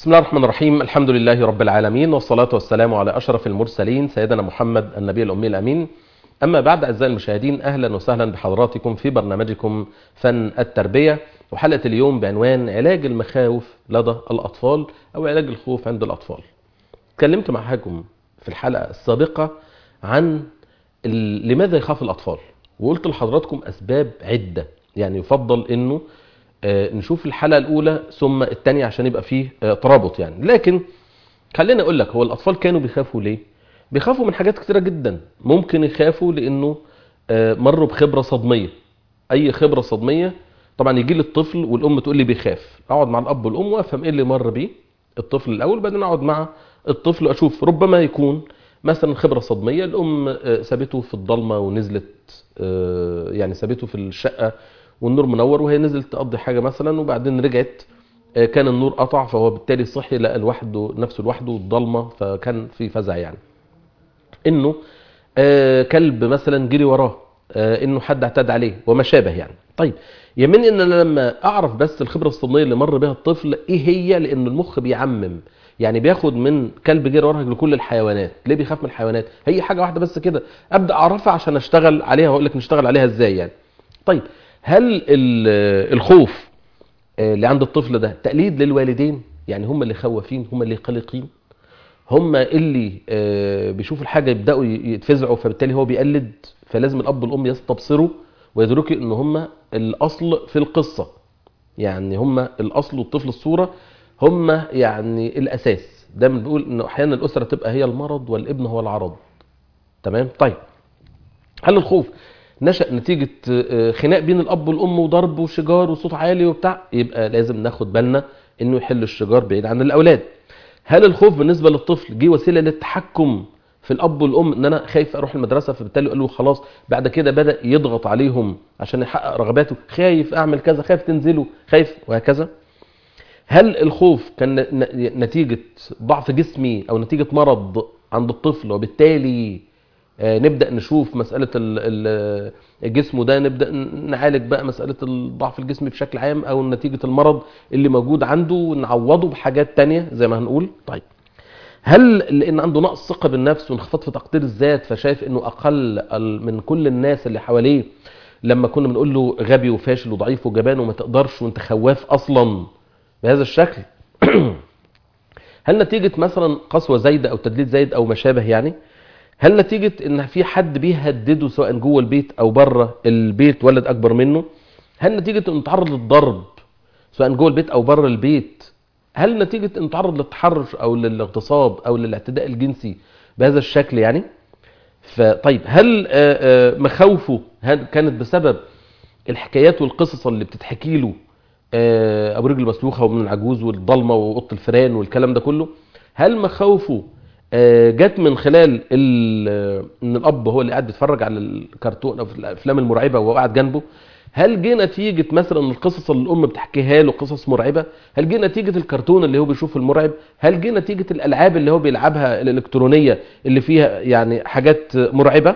بسم الله الرحمن الرحيم الحمد لله رب العالمين والصلاة والسلام على أشرف المرسلين سيدنا محمد النبي الأمي الأمين أما بعد أعزائي المشاهدين أهلا وسهلا بحضراتكم في برنامجكم فن التربية وحلقة اليوم بعنوان علاج المخاوف لدى الأطفال أو علاج الخوف عند الأطفال اتكلمت مع حاجم في الحلقة السابقة عن ال- لماذا يخاف الأطفال وقلت لحضراتكم أسباب عدة يعني يفضل أنه آه، نشوف الحلقة الأولى ثم الثانية عشان يبقى فيه آه، ترابط يعني لكن خليني أقول لك هو الأطفال كانوا بيخافوا ليه بيخافوا من حاجات كتيرة جدا ممكن يخافوا لأنه آه، مروا بخبرة صدمية أي خبرة صدمية طبعا يجي لي الطفل والأم تقول لي بيخاف أقعد مع الأب والأم وأفهم إيه اللي مر بيه الطفل الأول بعدين أقعد مع الطفل أشوف ربما يكون مثلا خبرة صدمية الأم آه، سابته في الضلمة ونزلت آه، يعني سابته في الشقة والنور منور وهي نزلت تقضي حاجة مثلا وبعدين رجعت آه، كان النور قطع فهو بالتالي صحي لقى لوحده نفسه لوحده الضلمة فكان في فزع يعني انه آه، كلب مثلا جري وراه آه، انه حد اعتدى عليه وما شابه يعني طيب يمين ان انا لما اعرف بس الخبره الصدميه اللي مر بها الطفل ايه هي لان المخ بيعمم يعني بياخد من كلب جري وراه لكل الحيوانات ليه بيخاف من الحيوانات هي حاجه واحده بس كده ابدا اعرفها عشان اشتغل عليها واقول لك نشتغل عليها ازاي يعني طيب هل ال- الخوف آه، اللي عند الطفل ده تقليد للوالدين يعني هم اللي خوافين هم اللي قلقين هم اللي آه، بيشوفوا الحاجه يبداوا ي- يتفزعوا فبالتالي هو بيقلد فلازم الاب والام يستبصروا ويدركوا ان هم الاصل في القصه يعني هم الاصل والطفل الصوره هم يعني الاساس دايما بيقول انه احيانا الاسره تبقى هي المرض والابن هو العرض تمام طيب هل الخوف نشأ نتيجة آه، خناق بين الأب والأم وضرب وشجار وصوت عالي وبتاع يبقى لازم ناخد بالنا إنه يحل الشجار بعيد عن الأولاد. هل الخوف بالنسبة للطفل جه وسيلة للتحكم في الأب والأم إن أنا خايف أروح المدرسة فبالتالي قال له خلاص بعد كده بدأ يضغط عليهم عشان يحقق رغباته خايف أعمل كذا خايف تنزلوا خايف وهكذا. هل الخوف كان ن- ن- نتيجة ضعف جسمي أو نتيجة مرض عند الطفل وبالتالي آه، نبدا نشوف مساله ال- ال- الجسم ده نبدا ن- نعالج بقى مساله الضعف الجسمي بشكل عام او نتيجه المرض اللي موجود عنده ونعوضه بحاجات تانية زي ما هنقول طيب هل لان عنده نقص ثقه بالنفس وانخفاض في تقدير الذات فشايف انه اقل ال- من كل الناس اللي حواليه لما كنا بنقول له غبي وفاشل وضعيف وجبان وما تقدرش وانت خواف اصلا بهذا الشكل هل نتيجه مثلا قسوه زايده او تدليل زايد او ما شابه يعني هل نتيجة ان في حد بيهدده سواء جوه البيت او بره البيت ولد اكبر منه هل نتيجة انه تعرض للضرب سواء جوه البيت او بره البيت هل نتيجة انه تعرض للتحرش او للاغتصاب او للاعتداء الجنسي بهذا الشكل يعني فطيب هل آه، آه، مخاوفه هل كانت بسبب الحكايات والقصص اللي بتتحكي له آه، ابو رجل مسلوخه ومن العجوز والضلمه وقط الفيران والكلام ده كله هل مخاوفه آه، جت من خلال ال- آه، ان الاب هو اللي قاعد بيتفرج على الكرتون او في الافلام المرعبه وهو قاعد جنبه هل جه نتيجه مثلا القصص اللي الام بتحكيها له قصص مرعبه هل جه نتيجه الكرتون اللي هو بيشوفه المرعب هل جه نتيجه الالعاب اللي هو بيلعبها الالكترونيه اللي فيها يعني حاجات مرعبه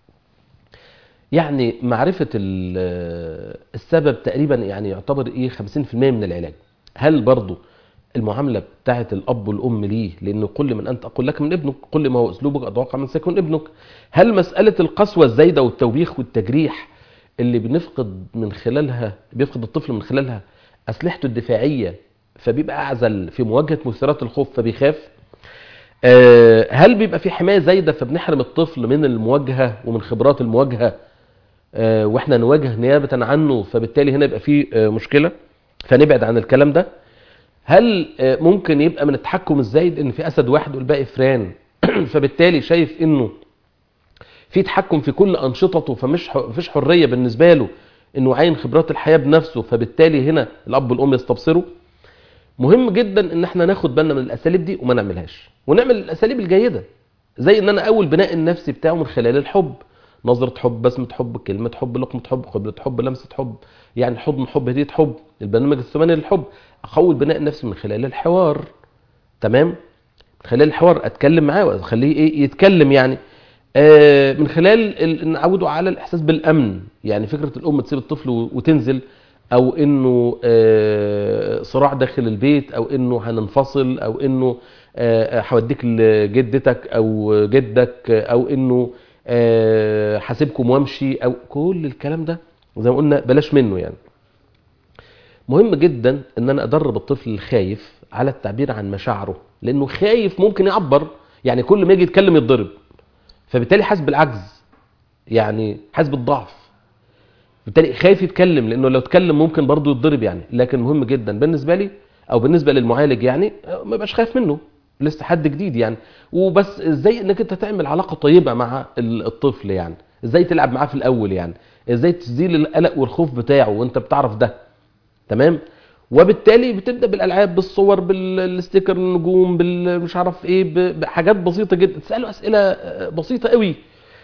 يعني معرفة ال- السبب تقريبا يعني يعتبر ايه 50% من العلاج هل برضو المعاملة بتاعت الأب والأم ليه لأنه كل من أنت أقول لك من ابنك كل ما هو أسلوبك أتوقع من سيكون ابنك هل مسألة القسوة الزايدة والتوبيخ والتجريح اللي بنفقد من خلالها بيفقد الطفل من خلالها أسلحته الدفاعية فبيبقى أعزل في مواجهة مثيرات الخوف فبيخاف آه، هل بيبقى في حماية زايدة فبنحرم الطفل من المواجهة ومن خبرات المواجهة آه، واحنا نواجه نيابة عنه فبالتالي هنا يبقى في آه، مشكلة فنبعد عن الكلام ده هل آه، ممكن يبقى من التحكم الزايد ان في اسد واحد والباقي فران فبالتالي شايف انه في تحكم في كل انشطته فمش ح- مفيش حريه بالنسبه له انه عين خبرات الحياه بنفسه فبالتالي هنا الاب والام يستبصروا مهم جدا ان احنا ناخد بالنا من الاساليب دي وما نعملهاش ونعمل الاساليب الجيده زي ان انا اول بناء النفسي بتاعه من خلال الحب نظرة حب بسمة حب كلمة حب لقمة حب قبلة حب لمسة حب يعني حضن حب هدية حب البرنامج الثماني للحب اقوي البناء النفسي من خلال الحوار تمام من خلال الحوار اتكلم معاه واخليه ايه يتكلم يعني آه من خلال ال- نعوده على الاحساس بالامن يعني فكره الام تسيب الطفل و- وتنزل او انه آه، صراع داخل البيت او انه هننفصل او انه آه، هوديك لجدتك او جدك او انه آه، هسيبكم وامشي او كل الكلام ده زي ما قلنا بلاش منه يعني مهم جدا ان انا ادرب الطفل الخايف على التعبير عن مشاعره لانه خايف ممكن يعبر يعني كل ما يجي يتكلم يتضرب فبالتالي حاسس بالعجز يعني حاسس بالضعف بالتالي خايف يتكلم لانه لو اتكلم ممكن برضه يتضرب يعني لكن مهم جدا بالنسبه لي او بالنسبه للمعالج يعني ما يبقاش خايف منه لسه حد جديد يعني وبس ازاي انك انت تعمل علاقه طيبه مع ال- الطفل يعني ازاي تلعب معاه في الاول يعني ازاي تزيل القلق والخوف بتاعه وانت بتعرف ده تمام وبالتالي بتبدا بالالعاب بالصور بالستيكر النجوم بالمش عارف ايه ب- بحاجات بسيطه جدا تساله اسئله آه، بسيطه قوي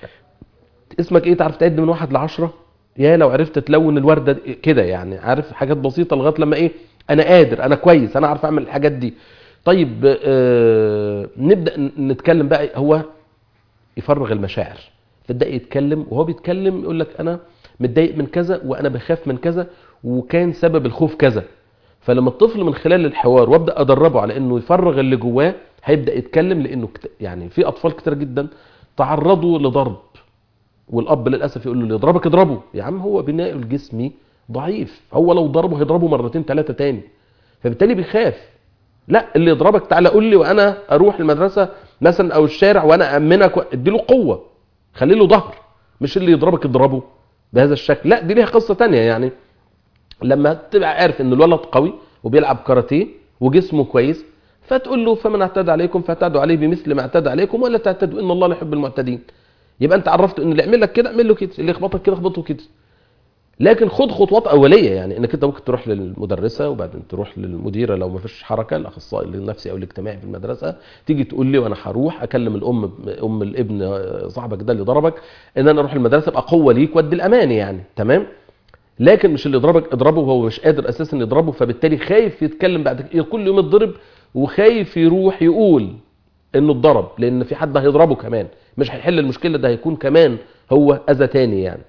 اسمك ايه تعرف تعد من واحد لعشرة يا لو عرفت تلون الوردة دي- كده يعني عارف حاجات بسيطة لغاية لما ايه انا قادر انا كويس انا عارف اعمل الحاجات دي طيب آه نبدأ ن- نتكلم بقى هو يفرغ المشاعر تبدأ يتكلم وهو بيتكلم يقول لك انا متضايق من كذا وانا بخاف من كذا وكان سبب الخوف كذا فلما الطفل من خلال الحوار وابدا ادربه على انه يفرغ اللي جواه هيبدا يتكلم لانه كت... يعني في اطفال كتير جدا تعرضوا لضرب والاب للاسف يقول له اللي يضربك اضربه يا عم هو بناءه الجسمي ضعيف هو لو ضربه هيضربه مرتين ثلاثه تاني فبالتالي بيخاف لا اللي يضربك تعالى قول لي وانا اروح المدرسه مثلا او الشارع وانا امنك و- اديله قوه خلي له ظهر مش اللي يضربك اضربه بهذا الشكل لا دي ليها قصه تانية يعني لما تبقى عارف ان الولد قوي وبيلعب كاراتيه وجسمه كويس فتقول له فمن اعتدى عليكم فاعتدوا عليه بمثل ما اعتدى عليكم ولا تعتدوا ان الله لا يحب المعتدين يبقى انت عرفت ان اللي يعمل لك كده اعمل له كده اللي يخبطك كده اخبطه كده لكن خد خطوات اوليه يعني انك انت ممكن تروح للمدرسه وبعدين تروح للمديره لو ما فيش حركه الاخصائي النفسي او الاجتماعي في المدرسه تيجي تقول لي وانا هروح اكلم الام ام الابن صاحبك ده اللي ضربك ان انا اروح المدرسه ابقى قوه ليك وادي الامان يعني تمام لكن مش اللي يضربك اضربه وهو مش قادر اساسا يضربه فبالتالي خايف يتكلم بعد كده كل يوم يتضرب وخايف يروح يقول انه اتضرب لان في حد هيضربه كمان مش هيحل المشكله ده هيكون كمان هو اذى تاني يعني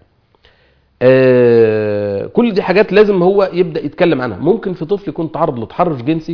آه كل دي حاجات لازم هو يبدا يتكلم عنها ممكن في طفل يكون تعرض لتحرش جنسي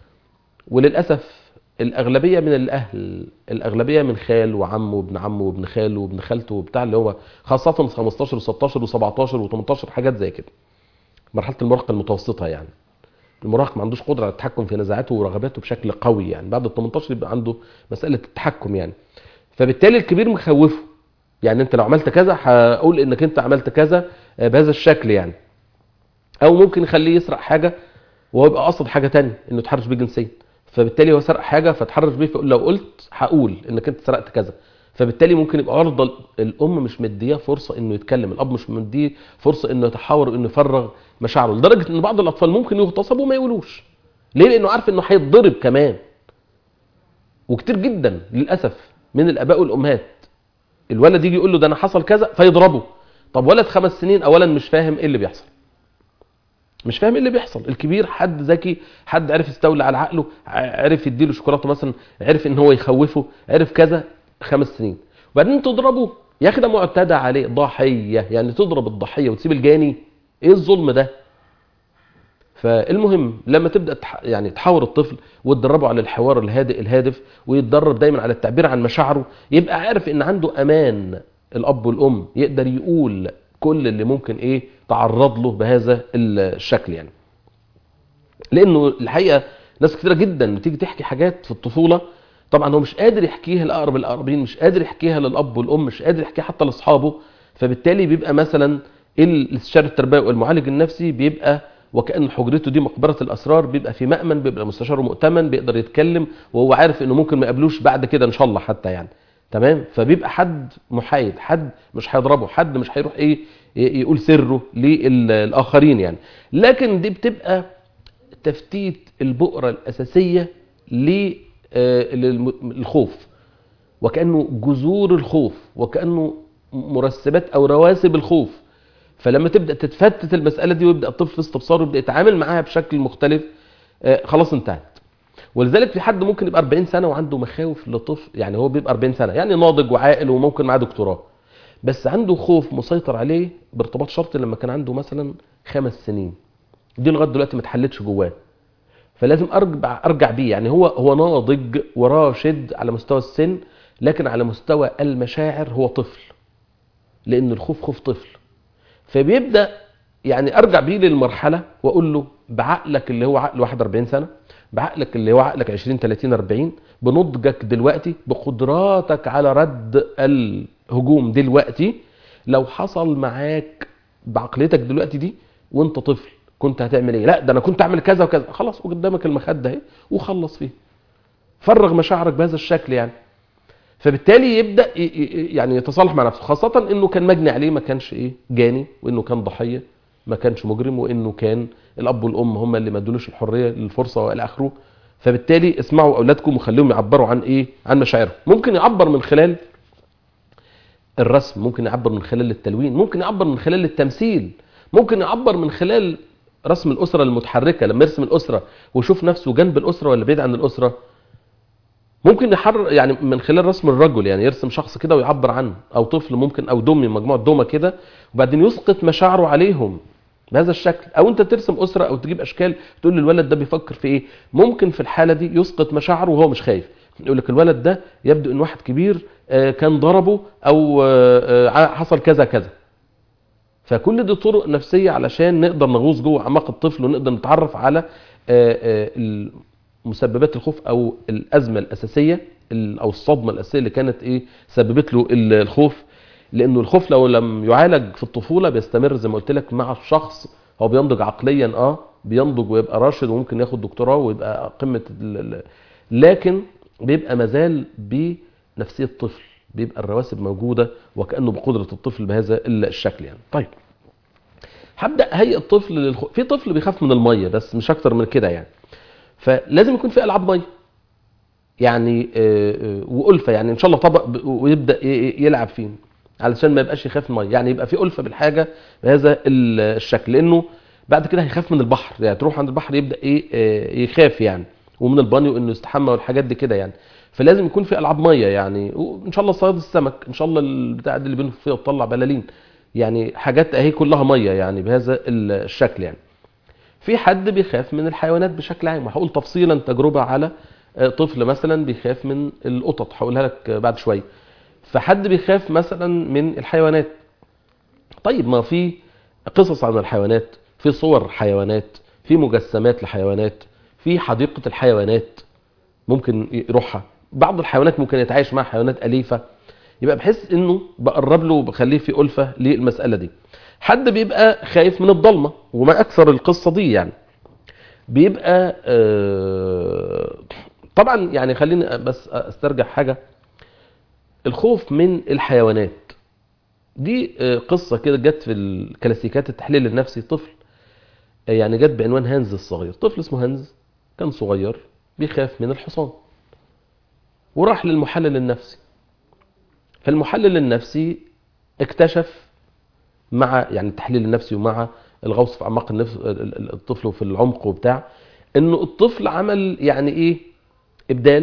وللاسف الاغلبيه من الاهل الاغلبيه من خال وعم وابن عم وابن خاله وابن خالته وبتاع اللي هو خاصه 15 و16 و17 و18 حاجات زي كده مرحله المراهقه المتوسطه يعني المراهق ما عندوش قدره على التحكم في نزعاته ورغباته بشكل قوي يعني بعد ال 18 يبقى عنده مساله التحكم يعني فبالتالي الكبير مخوفه يعني انت لو عملت كذا هقول انك انت عملت كذا آه، بهذا الشكل يعني او ممكن يخليه يسرق حاجه وهو يبقى قصد حاجه تانية انه يتحرش بيه جنسيا فبالتالي هو سرق حاجه فتحرش بيه فيقول لو قلت هقول انك انت سرقت كذا فبالتالي ممكن يبقى عرضه الام مش مديه فرصه انه يتكلم الاب مش مديه فرصه انه يتحاور وانه يفرغ مشاعره لدرجه ان بعض الاطفال ممكن يغتصبوا وما يقولوش ليه لانه عارف انه هيتضرب كمان وكتير جدا للاسف من الاباء والامهات الولد يجي يقول له ده انا حصل كذا فيضربه طب ولد خمس سنين اولا مش فاهم ايه اللي بيحصل مش فاهم ايه اللي بيحصل الكبير حد ذكي حد عرف يستولي على عقله ع- عرف يديله شوكولاته مثلا عرف ان هو يخوفه عرف كذا خمس سنين وبعدين تضربه يا اخي ده معتدى عليه ضحيه يعني تضرب الضحيه وتسيب الجاني ايه الظلم ده فالمهم لما تبدا تح... يعني تحاور الطفل وتدربه على الحوار الهادئ الهادف ويتدرب دايما على التعبير عن مشاعره يبقى عارف ان عنده امان الاب والام يقدر يقول كل اللي ممكن ايه تعرض له بهذا الشكل يعني لانه الحقيقه ناس كتيره جدا بتيجي تحكي حاجات في الطفوله طبعا هو مش قادر يحكيها لاقرب الاقربين مش قادر يحكيها للاب والام مش قادر يحكيها حتى لاصحابه فبالتالي بيبقى مثلا الاستشاري التربوي والمعالج النفسي بيبقى وكأن حجرته دي مقبرة الأسرار بيبقى في مأمن بيبقى مستشاره مؤتمن بيقدر يتكلم وهو عارف إنه ممكن ما يقابلوش بعد كده إن شاء الله حتى يعني تمام فبيبقى حد محايد حد مش هيضربه حد مش هيروح إيه ي- يقول سره للآخرين يعني لكن دي بتبقى تفتيت البؤرة الأساسية للخوف وكأنه جذور الخوف وكأنه مرسبات أو رواسب الخوف فلما تبدا تتفتت المساله دي ويبدا الطفل في استبصار ويبدا يتعامل معاها بشكل مختلف آه، خلاص انتهت ولذلك في حد ممكن يبقى 40 سنه وعنده مخاوف لطفل يعني هو بيبقى 40 سنه يعني ناضج وعاقل وممكن معاه دكتوراه بس عنده خوف مسيطر عليه بارتباط شرطي لما كان عنده مثلا خمس سنين دي لغايه دلوقتي ما اتحلتش جواه فلازم ارجع ارجع بيه يعني هو هو ناضج وراشد على مستوى السن لكن على مستوى المشاعر هو طفل لان الخوف خوف طفل فبيبدا يعني ارجع بيه للمرحله واقول له بعقلك اللي هو عقل 41 سنه بعقلك اللي هو عقلك 20 30 40 بنضجك دلوقتي بقدراتك على رد الهجوم دلوقتي لو حصل معاك بعقليتك دلوقتي دي وانت طفل كنت هتعمل ايه لا ده انا كنت اعمل كذا وكذا خلاص قدامك المخده اهي وخلص فيه فرغ مشاعرك بهذا الشكل يعني فبالتالي يبدا يعني يتصالح مع نفسه خاصه انه كان مجني عليه ما كانش ايه جاني وانه كان ضحيه ما كانش مجرم وانه كان الاب والام هم اللي ما ادولوش الحريه للفرصه والى اخره فبالتالي اسمعوا اولادكم وخليهم يعبروا عن ايه عن مشاعرهم ممكن يعبر من خلال الرسم ممكن يعبر من خلال التلوين ممكن يعبر من خلال التمثيل ممكن يعبر من خلال رسم الاسره المتحركه لما يرسم الاسره ويشوف نفسه جنب الاسره ولا بعيد عن الاسره ممكن يحر يعني من خلال رسم الرجل يعني يرسم شخص كده ويعبر عنه او طفل ممكن او دمي مجموعه دمى كده وبعدين يسقط مشاعره عليهم بهذا الشكل او انت ترسم اسره او تجيب اشكال تقول للولد ده بيفكر في ايه ممكن في الحاله دي يسقط مشاعره وهو مش خايف يقول لك الولد ده يبدو ان واحد كبير كان ضربه او حصل كذا كذا فكل دي طرق نفسيه علشان نقدر نغوص جوه اعماق الطفل ونقدر نتعرف على مسببات الخوف او الازمه الاساسيه او الصدمه الاساسيه اللي كانت ايه سببت له الخوف لانه الخوف لو لم يعالج في الطفوله بيستمر زي ما قلت لك مع الشخص هو بينضج عقليا اه بينضج ويبقى راشد وممكن ياخد دكتوراه ويبقى قمه لكن بيبقى مازال بنفسيه طفل بيبقى الرواسب موجوده وكانه بقدره الطفل بهذا الشكل يعني طيب هبدا هيئ الطفل للخوف في طفل بيخاف من الميه بس مش اكتر من كده يعني فلازم يكون في العاب ميه يعني والفه يعني ان شاء الله طبق ويبدا يلعب فيه علشان ما يبقاش يخاف من الميه يعني يبقى في الفه بالحاجه بهذا الشكل لانه بعد كده هيخاف من البحر يعني تروح عند البحر يبدا ايه يخاف يعني ومن البانيو انه يستحمى والحاجات دي كده يعني فلازم يكون في العاب ميه يعني وان شاء الله صياد السمك ان شاء الله البتاع اللي بينه فيها وتطلع بلالين يعني حاجات اهي كلها ميه يعني بهذا الشكل يعني في حد بيخاف من الحيوانات بشكل عام وهقول تفصيلا تجربه على طفل مثلا بيخاف من القطط هقولها لك بعد شويه فحد بيخاف مثلا من الحيوانات طيب ما في قصص عن الحيوانات في صور حيوانات في مجسمات لحيوانات في حديقه الحيوانات ممكن يروحها بعض الحيوانات ممكن يتعايش مع حيوانات اليفه يبقى بحس انه بقرب له وبخليه في الفه للمساله دي حد بيبقى خايف من الضلمه وما اكثر القصه دي يعني بيبقى آه طبعا يعني خليني بس استرجع حاجه الخوف من الحيوانات دي آه قصه كده جت في الكلاسيكات التحليل النفسي طفل آه يعني جت بعنوان هانز الصغير طفل اسمه هانز كان صغير بيخاف من الحصان وراح للمحلل النفسي فالمحلل النفسي اكتشف مع يعني التحليل النفسي ومع الغوص في اعماق النفس الطفل وفي العمق وبتاع انه الطفل عمل يعني ايه ابدال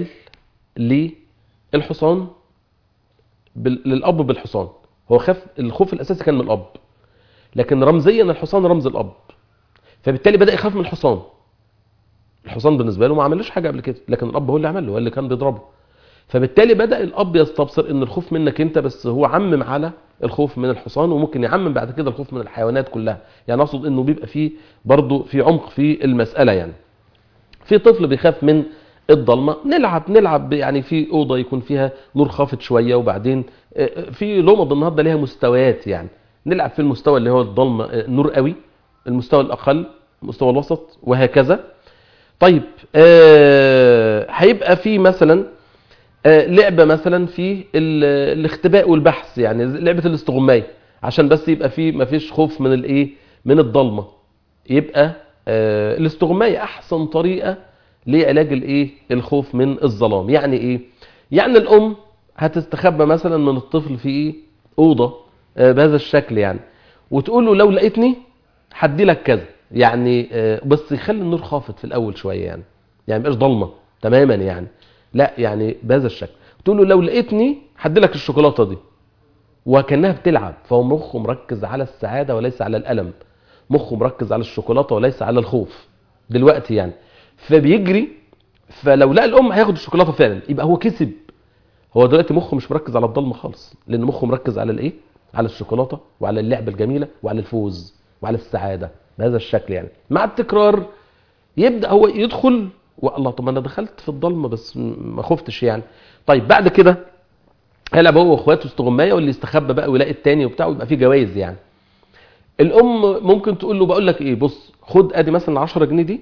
للحصان للاب بالحصان هو خاف الخوف الاساسي كان من الاب لكن رمزيا الحصان رمز الاب فبالتالي بدا يخاف من الحصان الحصان بالنسبه له ما عملوش حاجه قبل كده لكن الاب هو اللي عمل له هو اللي كان بيضربه فبالتالي بدا الاب يستبصر ان الخوف منك انت بس هو عمم على الخوف من الحصان وممكن يعمم بعد كده الخوف من الحيوانات كلها يعني اقصد انه بيبقى فيه برضه في عمق في المساله يعني في طفل بيخاف من الضلمه نلعب نلعب يعني في اوضه يكون فيها نور خافت شويه وبعدين في لمض النهارده ليها مستويات يعني نلعب في المستوى اللي هو الضلمه نور قوي المستوى الاقل المستوى الوسط وهكذا طيب آه هيبقى في مثلا آه لعبه مثلا في الاختباء والبحث يعني لعبه الاستغمايه عشان بس يبقى في ما فيش خوف من الايه من الضلمه يبقى آه الاستغمايه احسن طريقه لعلاج الايه الخوف من الظلام يعني ايه يعني الام هتستخبى مثلا من الطفل في ايه اوضه آه بهذا الشكل يعني وتقول له لو لقيتني هدي لك كذا يعني بس يخلي النور خافت في الاول شويه يعني يعني مبقاش ضلمه تماما يعني لا يعني بهذا الشكل تقول له لو لقيتني هدي لك الشوكولاته دي وكانها بتلعب فهو مخه مركز على السعاده وليس على الالم مخه مركز على الشوكولاته وليس على الخوف دلوقتي يعني فبيجري فلو لقى الام هياخد الشوكولاته فعلا يبقى هو كسب هو دلوقتي مخه مش مركز على الضلمه خالص لان مخه مركز على الايه على الشوكولاته وعلى اللعبه الجميله وعلى الفوز وعلى السعاده بهذا الشكل يعني مع التكرار يبدا هو يدخل والله طب انا دخلت في الضلمه بس ما خفتش يعني طيب بعد كده هيلعب هو واخواته استغمايه واللي يستخبى بقى ويلاقي التاني وبتاع ويبقى في جوائز يعني الام ممكن تقول له بقول لك ايه بص خد ادي مثلا 10 جنيه دي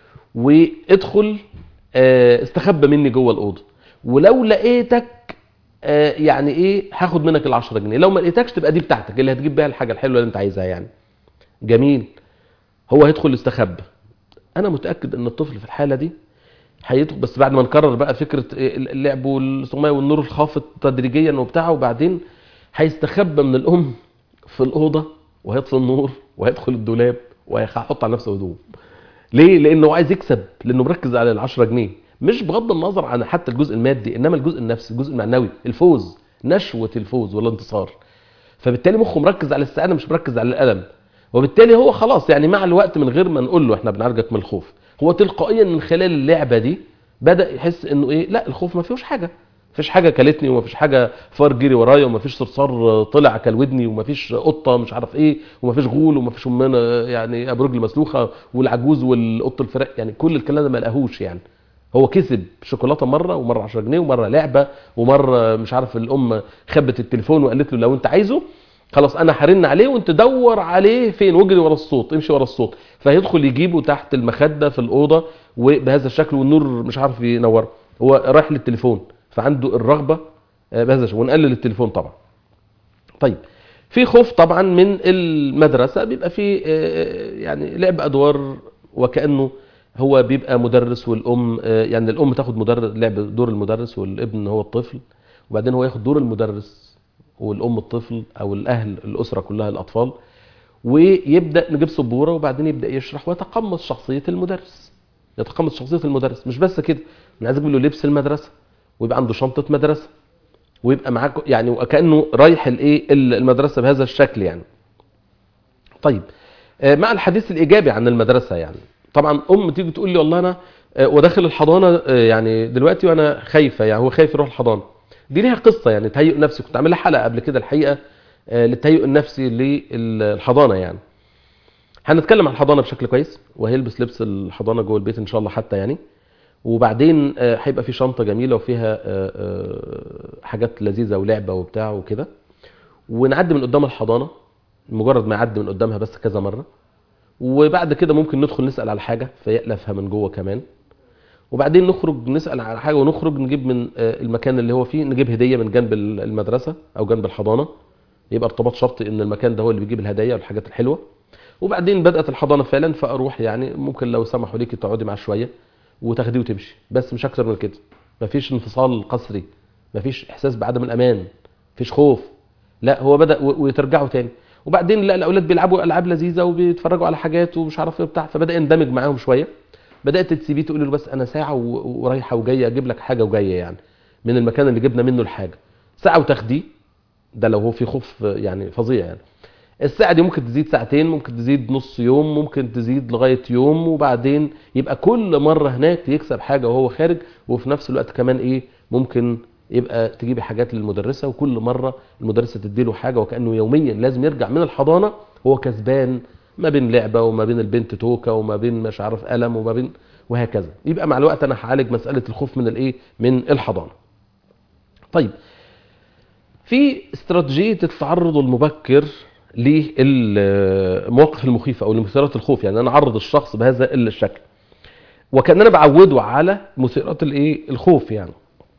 وادخل آه، استخبى مني جوه الاوضه ولو لقيتك آه، يعني ايه هاخد منك ال 10 جنيه لو ما لقيتكش تبقى دي بتاعتك اللي هتجيب بيها الحاجه الحلوه اللي انت عايزها يعني جميل هو هيدخل يستخبى انا متاكد ان الطفل في الحاله دي هيدخل بس بعد ما نكرر بقى فكره اللعب والسمايه والنور الخافت تدريجيا وبتاع وبعدين هيستخبى من الام في الاوضه وهيطفي النور وهيدخل الدولاب وهيحط على نفسه هدوم ليه لانه عايز يكسب لانه مركز على ال 10 جنيه مش بغض النظر عن حتى الجزء المادي انما الجزء النفسي الجزء المعنوي الفوز نشوه الفوز والانتصار فبالتالي مخه مركز على السعاده مش مركز على الالم وبالتالي هو خلاص يعني مع الوقت من غير ما نقول له احنا بنعالجك من الخوف هو تلقائيا من خلال اللعبه دي بدا يحس انه ايه لا الخوف ما فيهوش حاجه مفيش حاجه كلتني ومفيش حاجه فار جري ورايا ومفيش صرصار طلع كل ودني ومفيش قطه مش عارف ايه ومفيش غول ومفيش أمان يعني ابو رجل مسلوخه والعجوز والقط الفراق يعني كل الكلام ده ما لقاهوش يعني هو كسب شوكولاته مره ومره 10 جنيه ومره لعبه ومره مش عارف الام خبت التليفون وقالت له لو انت عايزه خلاص انا هرن عليه وانت دور عليه فين واجري ورا الصوت امشي ورا الصوت فهيدخل يجيبه تحت المخده في الاوضه وبهذا الشكل والنور مش عارف ينور هو رايح للتليفون فعنده الرغبه آه، بهذا الشكل ونقلل التليفون طبعا طيب في خوف طبعا من المدرسه بيبقى في آه، يعني لعب ادوار وكانه هو بيبقى مدرس والام آه، يعني الام تاخد مدرس لعب دور المدرس والابن هو الطفل وبعدين هو ياخد دور المدرس والام الطفل او الاهل الاسره كلها الاطفال ويبدا نجيب سبوره وبعدين يبدا يشرح ويتقمص شخصيه المدرس يتقمص شخصيه المدرس مش بس كده من عايز اجيب له لبس المدرسه ويبقى عنده شنطه مدرسه ويبقى معاه يعني وكانه رايح الايه المدرسه بهذا الشكل يعني طيب آه، مع الحديث الايجابي عن المدرسه يعني طبعا ام تيجي تقول لي والله انا آه، وداخل الحضانه آه، يعني دلوقتي وانا خايفه يعني هو خايف يروح الحضانه دي ليها قصه يعني تهيئ نفسي كنت عامل لها حلقه قبل كده الحقيقه آه، للتهيئ النفسي للحضانه يعني هنتكلم عن الحضانه بشكل كويس وهيلبس لبس الحضانه جوه البيت ان شاء الله حتى يعني وبعدين آه، هيبقى في شنطه جميله وفيها آه، آه، حاجات لذيذه ولعبه وبتاع وكده ونعدي من قدام الحضانه مجرد ما يعدي من قدامها بس كذا مره وبعد كده ممكن ندخل نسال على حاجه فيألفها من جوه كمان وبعدين نخرج نسال على حاجه ونخرج نجيب من آه، المكان اللي هو فيه نجيب هديه من جنب المدرسه او جنب الحضانه يبقى ارتباط شرطي ان المكان ده هو اللي بيجيب الهدايا والحاجات الحلوه وبعدين بدات الحضانه فعلا فاروح يعني ممكن لو سمحوا ليكي تقعدي معاه شويه وتاخديه وتمشي بس مش اكتر من كده مفيش انفصال قسري مفيش احساس بعدم الامان مفيش خوف لا هو بدا و- وترجعوا تاني وبعدين لا الاولاد بيلعبوا العاب لذيذه وبيتفرجوا على حاجات ومش عارف ايه بتاع فبدا يندمج معاهم شويه بدات تسيبيه تقول له بس انا ساعه و- ورايحه وجايه اجيب لك حاجه وجايه يعني من المكان اللي جبنا منه الحاجه ساعه وتاخديه ده لو هو في خوف يعني فظيع يعني الساعه دي ممكن تزيد ساعتين ممكن تزيد نص يوم ممكن تزيد لغايه يوم وبعدين يبقى كل مره هناك يكسب حاجه وهو خارج وفي نفس الوقت كمان ايه ممكن يبقى تجيبي حاجات للمدرسه وكل مره المدرسه تديله حاجه وكانه يوميا لازم يرجع من الحضانه هو كسبان ما بين لعبه وما بين البنت توكه وما بين مش عارف قلم وما بين وهكذا يبقى مع الوقت انا هعالج مساله الخوف من الايه من الحضانه طيب في استراتيجيه التعرض المبكر للمواقف المخيفه او لمثيرات الخوف يعني انا اعرض الشخص بهذا الشكل وكان انا بعوده على مثيرات الايه الخوف يعني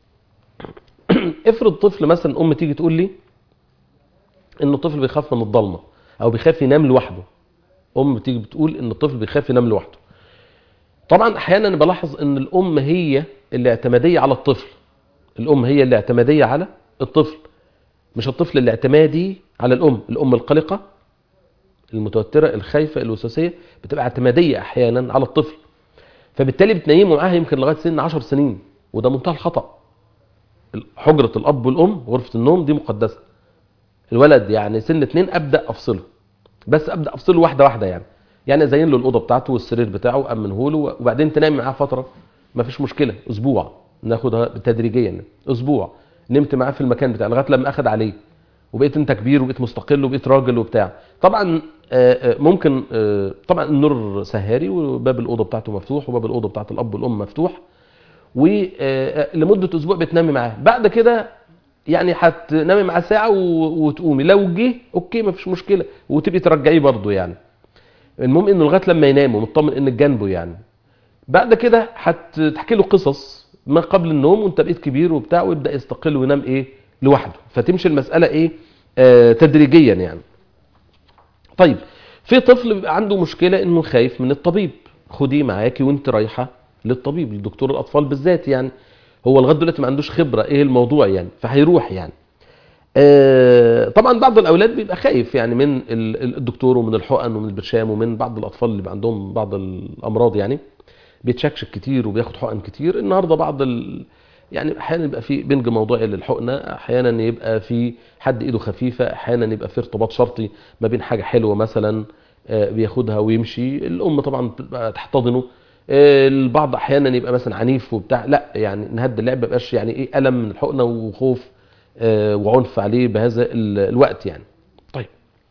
افرض طفل مثلا ام تيجي تقول لي ان الطفل بيخاف من الضلمه او بيخاف ينام لوحده ام تيجي بتقول ان الطفل بيخاف ينام لوحده طبعا احيانا أنا بلاحظ ان الام هي اللي اعتماديه على الطفل الام هي اللي اعتماديه على الطفل مش الطفل الاعتمادي على الام الام القلقه المتوتره الخايفه الوسواسيه بتبقى اعتماديه احيانا على الطفل فبالتالي بتنيمه معاها يمكن لغايه سن 10 سنين وده منتهى الخطا حجره الاب والام غرفه النوم دي مقدسه الولد يعني سن اتنين ابدا افصله بس ابدا افصله واحده واحده يعني يعني زين له الاوضه بتاعته والسرير بتاعه امنه له وبعدين تنام معاه فتره ما فيش مشكله اسبوع ناخدها تدريجيا اسبوع نمت معاه في المكان بتاعه لغايه لما اخد عليه وبقيت انت كبير وبقيت مستقل وبقيت راجل وبتاع طبعا آه، آه، ممكن آه، طبعا النور سهاري وباب الاوضه بتاعته مفتوح وباب الاوضه بتاعت الاب والام مفتوح ولمده اسبوع بتنامي معاه بعد كده يعني هتنامي معاه ساعه و- وتقومي لو جه اوكي مفيش مشكله وتبقي ترجعيه برضه يعني المهم انه لغايه لما ينام ومطمن انك جنبه يعني بعد كده هتحكي له قصص ما قبل النوم وانت بقيت كبير وبتاع ويبدا يستقل وينام ايه لوحده فتمشي المساله ايه آه تدريجيا يعني طيب في طفل بيبقى عنده مشكله انه خايف من الطبيب خديه معاكي وانت رايحه للطبيب لدكتور الاطفال بالذات يعني هو لغايه دلوقتي ما عندوش خبره ايه الموضوع يعني فهيروح يعني آه، طبعا بعض الاولاد بيبقى خايف يعني من ال- ال- الدكتور ومن الحقن ومن البرشام ومن بعض الاطفال اللي بيبقى عندهم بعض الامراض يعني بيتشكشك كتير وبياخد حقن كتير النهارده بعض ال... يعني احيانا يبقى في بنج موضوعي للحقنه احيانا يبقى في حد ايده خفيفه احيانا يبقى في ارتباط شرطي ما بين حاجه حلوه مثلا آه، بياخدها ويمشي الام طبعا بتبقى تحتضنه آه، البعض احيانا يبقى مثلا عنيف وبتاع لا يعني نهدي اللعب ما يبقاش يعني ايه الم من الحقنه وخوف آه، وعنف عليه بهذا ال- الوقت يعني طيب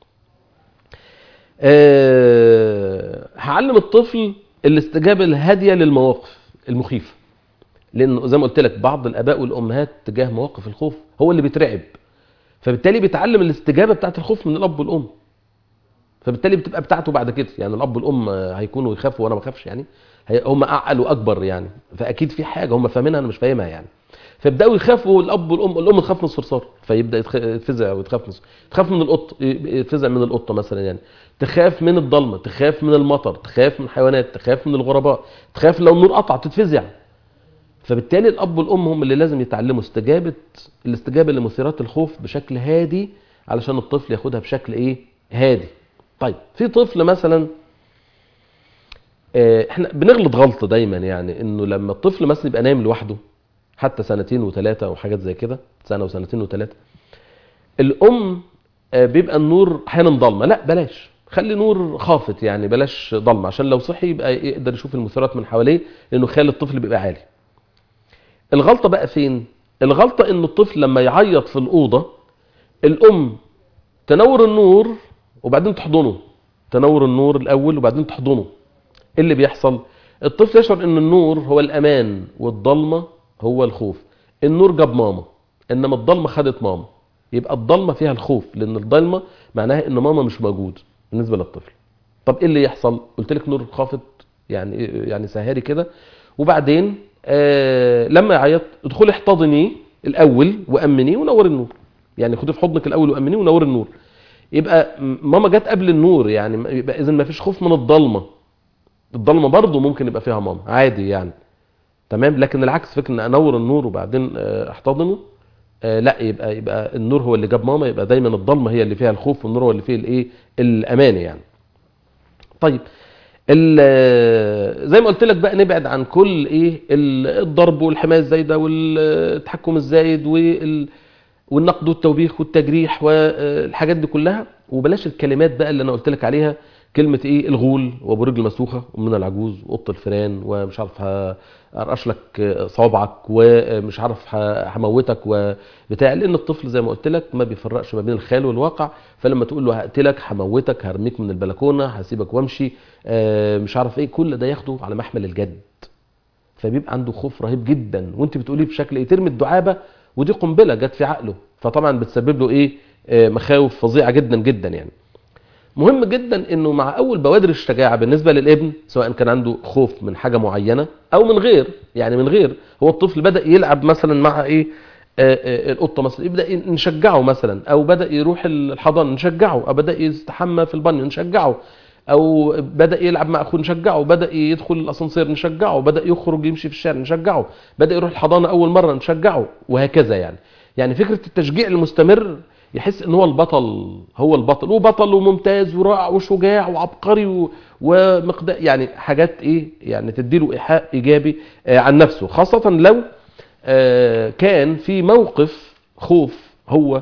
آه، هعلم الطفل الاستجابه الهاديه للمواقف المخيفه لان زي ما قلت لك بعض الاباء والامهات تجاه مواقف الخوف هو اللي بيترعب فبالتالي بيتعلم الاستجابه بتاعت الخوف من الاب والام فبالتالي بتبقى بتاعته بعد كده يعني الاب والام هيكونوا يخافوا وانا ما اخافش يعني هي- هم اعقل واكبر يعني فاكيد في حاجه هم فاهمينها انا مش فاهمها يعني فيبداوا يخافوا الاب والام الام تخاف من الصرصار فيبدا يتخ- يتفزع وتخاف من تخاف من القط يتفزع من القطه مثلا يعني تخاف من الضلمه تخاف من المطر تخاف من الحيوانات تخاف من الغرباء تخاف لو النور قطع تتفزع فبالتالي الاب والام هم اللي لازم يتعلموا استجابه الاستجابه لمثيرات الخوف بشكل هادي علشان الطفل ياخدها بشكل ايه هادي طيب في طفل مثلا آه، احنا بنغلط غلط دايما يعني انه لما الطفل مثلا يبقى نايم لوحده حتى سنتين وثلاثه او حاجات زي كده سنه وسنتين وثلاثه الام آه، بيبقى النور احيانا ضلمه لا بلاش خلي نور خافت يعني بلاش ضلمه عشان لو صحي يبقى يقدر يشوف المثيرات من حواليه لانه خيال الطفل بيبقى عالي الغلطه بقى فين الغلطه ان الطفل لما يعيط في الاوضه الام تنور النور وبعدين تحضنه تنور النور الاول وبعدين تحضنه ايه اللي بيحصل الطفل يشعر ان النور هو الامان والضلمه هو الخوف النور جاب ماما انما الضلمه خدت ماما يبقى الضلمه فيها الخوف لان الضلمه معناها ان ماما مش موجود بالنسبه للطفل طب ايه اللي يحصل قلت لك نور خافت يعني يعني سهاري كده وبعدين آه لما يعيط ادخلي احتضنيه الاول وامنيه ونور النور يعني خدي في حضنك الاول وامنيه ونور النور يبقى م- ماما جت قبل النور يعني يبقى اذا ما فيش خوف من الضلمه الضلمه برضه ممكن يبقى فيها ماما عادي يعني تمام لكن العكس فكره ان انور النور وبعدين آه، احتضنه آه، لا يبقى يبقى النور هو اللي جاب ماما يبقى دايما الضلمه هي اللي فيها الخوف والنور هو اللي فيه الايه الامان يعني طيب ال- زي ما قلت لك بقى نبعد عن كل ايه ال- الضرب والحمايه الزايده والتحكم الزايد وال والنقد والتوبيخ والتجريح والحاجات دي كلها وبلاش الكلمات بقى اللي انا قلت لك عليها كلمة ايه الغول وابو رجل مسوخة ومن العجوز وقط الفيران ومش عارف هرقش لك صوابعك ومش عارف ه- هموتك وبتاع لان الطفل زي ما قلت لك ما بيفرقش ما بين الخيال والواقع فلما تقول له هقتلك هموتك هرميك من البلكونة هسيبك وامشي آه، مش عارف ايه كل ده ياخده على محمل الجد فبيبقى عنده خوف رهيب جدا وانت بتقوليه بشكل ايه ترمي الدعابه ودي قنبله جت في عقله فطبعا بتسبب له ايه آه، مخاوف فظيعه جدا جدا يعني مهم جدا انه مع اول بوادر الشجاعه بالنسبه للابن سواء كان عنده خوف من حاجه معينه او من غير يعني من غير هو الطفل بدا يلعب مثلا مع ايه آه، آه، القطه مثلا يبدا نشجعه مثلا او بدا يروح الحضانه نشجعه او بدا يستحمى في البانيو نشجعه او بدا يلعب مع اخوه نشجعه بدا يدخل الاسانسير نشجعه بدا يخرج يمشي في الشارع نشجعه بدا يروح الحضانه اول مره نشجعه وهكذا يعني يعني فكره التشجيع المستمر يحس ان هو البطل هو البطل وبطل وممتاز ورائع وشجاع وعبقري و- ومقدار يعني حاجات ايه يعني تديله ايحاء ايجابي آه، عن نفسه خاصه لو آه، كان في موقف خوف هو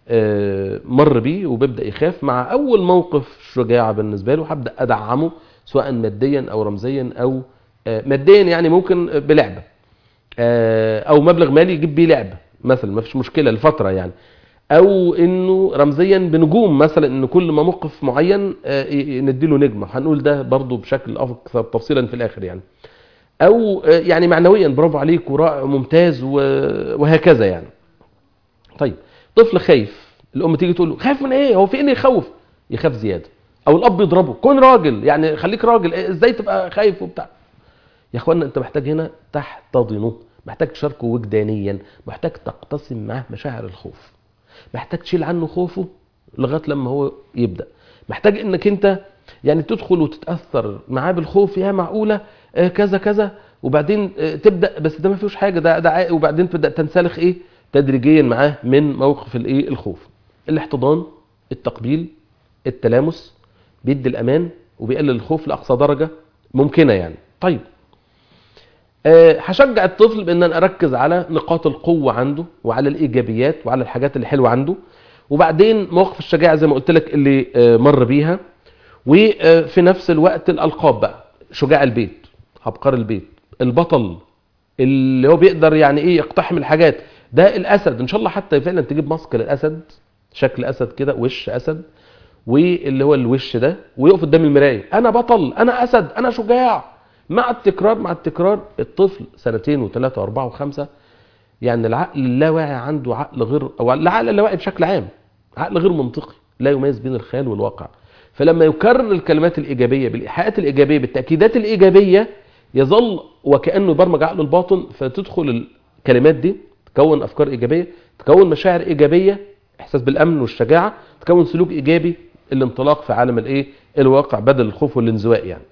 آه، مر بيه وبيبدا يخاف مع اول موقف شجاعه بالنسبه له هبدا ادعمه سواء ماديا او رمزيا او آه، ماديا يعني ممكن بلعبه آه، او مبلغ مالي يجيب بيه لعبه مثلا ما فيش مشكله لفتره يعني او انه رمزيا بنجوم مثلا ان كل ما موقف معين آه، ي- نديله نجمه هنقول ده برضو بشكل اكثر تفصيلا في الاخر يعني او آه، يعني معنويا برافو عليك ورائع ممتاز و- وهكذا يعني طيب طفل خايف الام تيجي تقول له خايف من ايه هو في ايه اللي يخوف يخاف زياده او الاب يضربه كن راجل يعني خليك راجل إيه، ازاي تبقى خايف وبتاع يا اخوانا انت محتاج هنا تحتضنه محتاج تشاركه وجدانيا محتاج تقتسم معاه مشاعر الخوف محتاج تشيل عنه خوفه لغايه لما هو يبدا محتاج انك انت يعني تدخل وتتاثر معاه بالخوف يا معقوله آه، كذا كذا وبعدين آه، تبدا بس ده ما فيهوش حاجه ده ده عا- وبعدين تبدا تنسلخ ايه تدريجيا معاه من موقف الايه الخوف الاحتضان التقبيل التلامس بيدي الامان وبيقلل الخوف لاقصى درجه ممكنه يعني طيب آه، هشجع الطفل بان انا اركز على نقاط القوه عنده وعلى الايجابيات وعلى الحاجات اللي حلوه عنده وبعدين مواقف الشجاعه زي ما قلت لك اللي آه، مر بيها وفي نفس الوقت الالقاب بقى شجاع البيت عبقري البيت البطل اللي هو بيقدر يعني ايه يقتحم الحاجات ده الاسد ان شاء الله حتى فعلا تجيب ماسك للاسد شكل اسد كده وش اسد واللي هو الوش ده ويقف قدام المرايه انا بطل انا اسد انا شجاع مع التكرار مع التكرار الطفل سنتين وثلاثه واربعه وخمسه يعني العقل اللاواعي عنده عقل غير او العقل اللاواعي بشكل عام عقل غير منطقي لا يميز بين الخيال والواقع فلما يكرر الكلمات الايجابيه بالايحاءات الايجابيه بالتاكيدات الايجابيه يظل وكانه يبرمج عقله الباطن فتدخل الكلمات دي تكون افكار ايجابيه تكون مشاعر ايجابيه احساس بالامن والشجاعه تكون سلوك ايجابي الانطلاق في عالم الايه الواقع بدل الخوف والانزواء يعني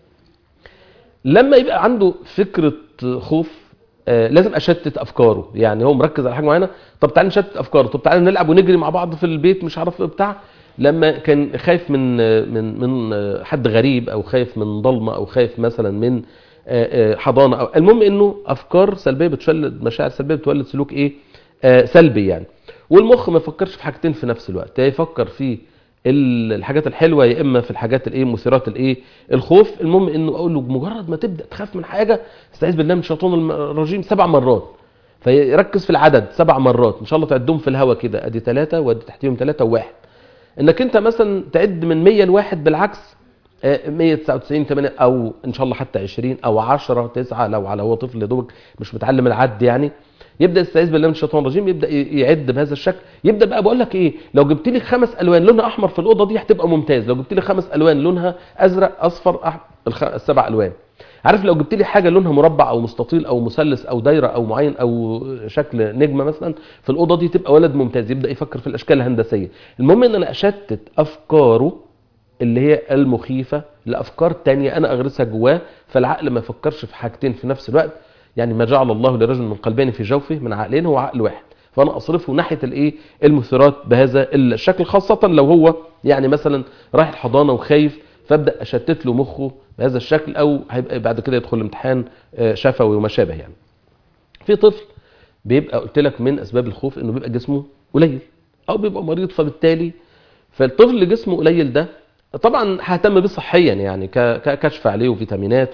لما يبقى عنده فكره خوف آه، لازم اشتت افكاره يعني هو مركز على حاجه معينه طب تعالى نشتت افكاره طب تعالى نلعب ونجري مع بعض في البيت مش عارف إيه بتاع لما كان خايف من آه، من من آه، حد غريب او خايف من ضلمه او خايف مثلا من آه، آه، حضانه او المهم انه افكار سلبيه بتولد مشاعر سلبيه بتولد سلوك ايه آه، سلبي يعني والمخ ما يفكرش في حاجتين في نفس الوقت يا يفكر في ال- الحاجات الحلوه يا اما في الحاجات الايه مثيرات الايه الخوف المهم انه اقول له بمجرد ما تبدا تخاف من حاجه استعيذ بالله من الشيطان الم- الرجيم سبع مرات فيركز في العدد سبع مرات ان شاء الله تعدهم في الهواء كده ادي ثلاثه وادي تحتيهم ثلاثه وواحد انك انت مثلا تعد من 100 لواحد بالعكس آه، 199 8 او ان شاء الله حتى 20 او 10 9 لو على هو طفل يا دوبك مش متعلم العد يعني يبدا يستعيذ بالله من الشيطان الرجيم يبدا ي- يعد بهذا الشكل يبدا بقى بقول لك ايه لو جبت لي خمس الوان لونها احمر في الاوضه دي هتبقى ممتاز لو جبت لي خمس الوان لونها ازرق اصفر أح... الخ... السبع الوان عارف لو جبت لي حاجه لونها مربع او مستطيل او مثلث او دايره او معين او شكل نجمه مثلا في الاوضه دي تبقى ولد ممتاز يبدا يفكر في الاشكال الهندسيه المهم ان انا اشتت افكاره اللي هي المخيفة لأفكار تانية أنا أغرسها جواه فالعقل ما يفكرش في حاجتين في نفس الوقت يعني ما جعل الله لرجل من قلبين في جوفه من عقلين هو عقل واحد فأنا أصرفه ناحية الإيه المثيرات بهذا الشكل خاصة لو هو يعني مثلا رايح الحضانة وخايف فابدا اشتت له مخه بهذا الشكل او هيبقى بعد كده يدخل الامتحان آه، شفوي وما شابه يعني في طفل بيبقى قلت لك من اسباب الخوف انه بيبقى جسمه قليل او بيبقى مريض فبالتالي فالطفل اللي جسمه قليل ده طبعا ههتم بيه صحيا يعني ك- ك- كشف عليه وفيتامينات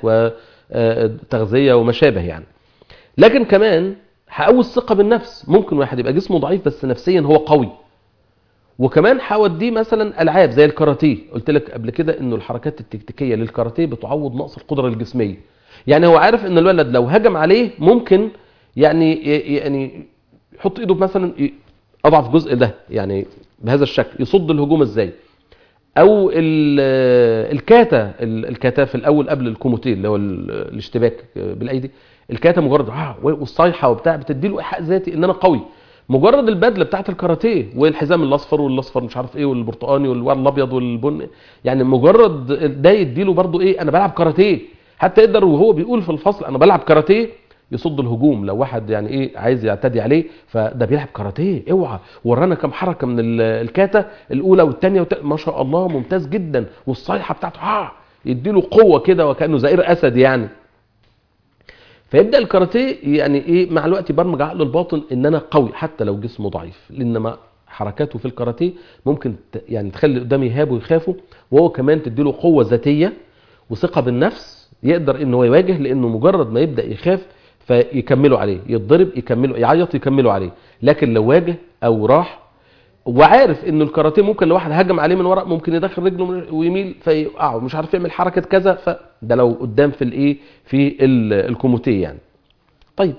وتغذيه وما شابه يعني لكن كمان هقوي الثقه بالنفس ممكن واحد يبقى جسمه ضعيف بس نفسيا هو قوي وكمان هوديه مثلا العاب زي الكاراتيه قلت لك قبل كده انه الحركات التكتيكيه للكاراتيه بتعوض نقص القدره الجسميه يعني هو عارف ان الولد لو هجم عليه ممكن يعني يعني يحط ايده مثلا ي- اضعف جزء ده يعني بهذا الشكل يصد الهجوم ازاي او ال- الكاتا ال- الكاتا في الاول قبل الكوموتيل اللي هو ال- الاشتباك بالايدي الكاتا مجرد اه والصيحه وبتاع بتدي له ايحاء ذاتي ان انا قوي مجرد البدله بتاعت الكاراتيه والحزام الاصفر والاصفر مش عارف ايه والبرتقاني والابيض والبني يعني مجرد ده يديله برضو ايه انا بلعب كاراتيه حتى يقدر وهو بيقول في الفصل انا بلعب كاراتيه يصد الهجوم لو واحد يعني ايه عايز يعتدي عليه فده بيلعب كاراتيه اوعى ورانا كم حركه من ال- الكاتا الاولى والثانيه والت... ما شاء الله ممتاز جدا والصيحه بتاعته اه يديله قوه كده وكانه زئير اسد يعني فيبدا الكاراتيه يعني ايه مع الوقت يبرمج عقله الباطن ان انا قوي حتى لو جسمه ضعيف لان ما حركاته في الكاراتيه ممكن ت- يعني تخلي اللي قدامي يهابه ويخافوا وهو كمان تديله قوه ذاتيه وثقه بالنفس يقدر ان هو يواجه لانه مجرد ما يبدا يخاف فيكملوا عليه يتضرب يكملوا يعيط يكملوا عليه لكن لو واجه او راح وعارف ان الكاراتيه ممكن لو واحد هجم عليه من ورا ممكن يدخل رجله من- ويميل فيقعه مش عارف يعمل حركه كذا فده لو قدام في الايه في ال- الكوموتيه يعني طيب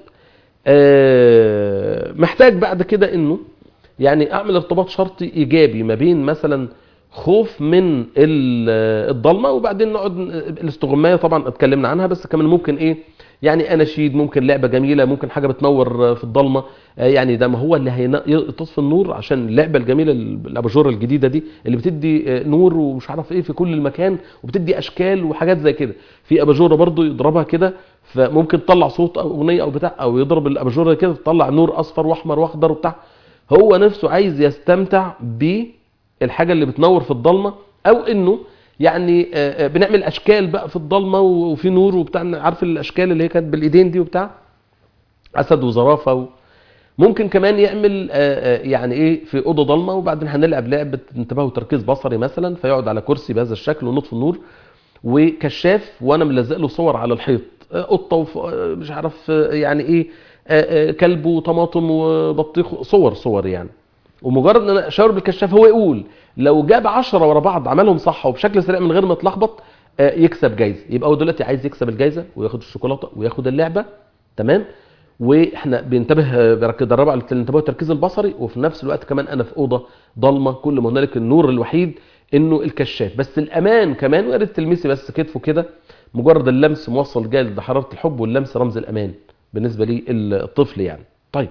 آه محتاج بعد كده انه يعني اعمل ارتباط شرطي ايجابي ما بين مثلا خوف من ال- الضلمه وبعدين نقعد الاستغمايه طبعا اتكلمنا عنها بس كمان ممكن ايه يعني اناشيد ممكن لعبه جميله ممكن حاجه بتنور في الضلمه آه يعني ده ما هو اللي هيطفي النور عشان اللعبه الجميله الاباجوره الجديده دي اللي بتدي آه، نور ومش عارف ايه في كل المكان وبتدي اشكال وحاجات زي كده في اباجوره برضو يضربها كده فممكن تطلع صوت او اغنيه او بتاع او يضرب الاباجوره كده تطلع نور اصفر واحمر واخضر وبتاع هو نفسه عايز يستمتع بالحاجه اللي بتنور في الضلمه او انه يعني آه، آه، بنعمل اشكال بقى في الضلمه وفي نور وبتاع عارف الاشكال اللي هي كانت بالايدين دي وبتاع اسد وزرافه و... ممكن كمان يعمل آه، آه، يعني ايه في اوضه ضلمه وبعدين هنلعب لعبه انتباه وتركيز بصري مثلا فيقعد على كرسي بهذا الشكل ونطفي النور وكشاف وانا ملزق له صور على الحيط آه، قطه وف... آه، مش عارف آه، يعني ايه آه، آه، كلب وطماطم وبطيخ صور صور يعني ومجرد ان انا اشاور بالكشاف هو يقول لو جاب 10 ورا بعض عملهم صح وبشكل سريع من غير ما يتلخبط آه، يكسب جايزه يبقى هو دلوقتي عايز يكسب الجايزه وياخد الشوكولاته وياخد اللعبه تمام واحنا بننتبه آه، بركز دربه على الانتباه والتركيز البصري وفي نفس الوقت كمان انا في اوضه ضلمه كل ما هنالك النور الوحيد انه الكشاف بس الامان كمان ويا ريت تلمسي بس كتفه كده مجرد اللمس موصل جاي لحراره الحب واللمس رمز الامان بالنسبه للطفل يعني طيب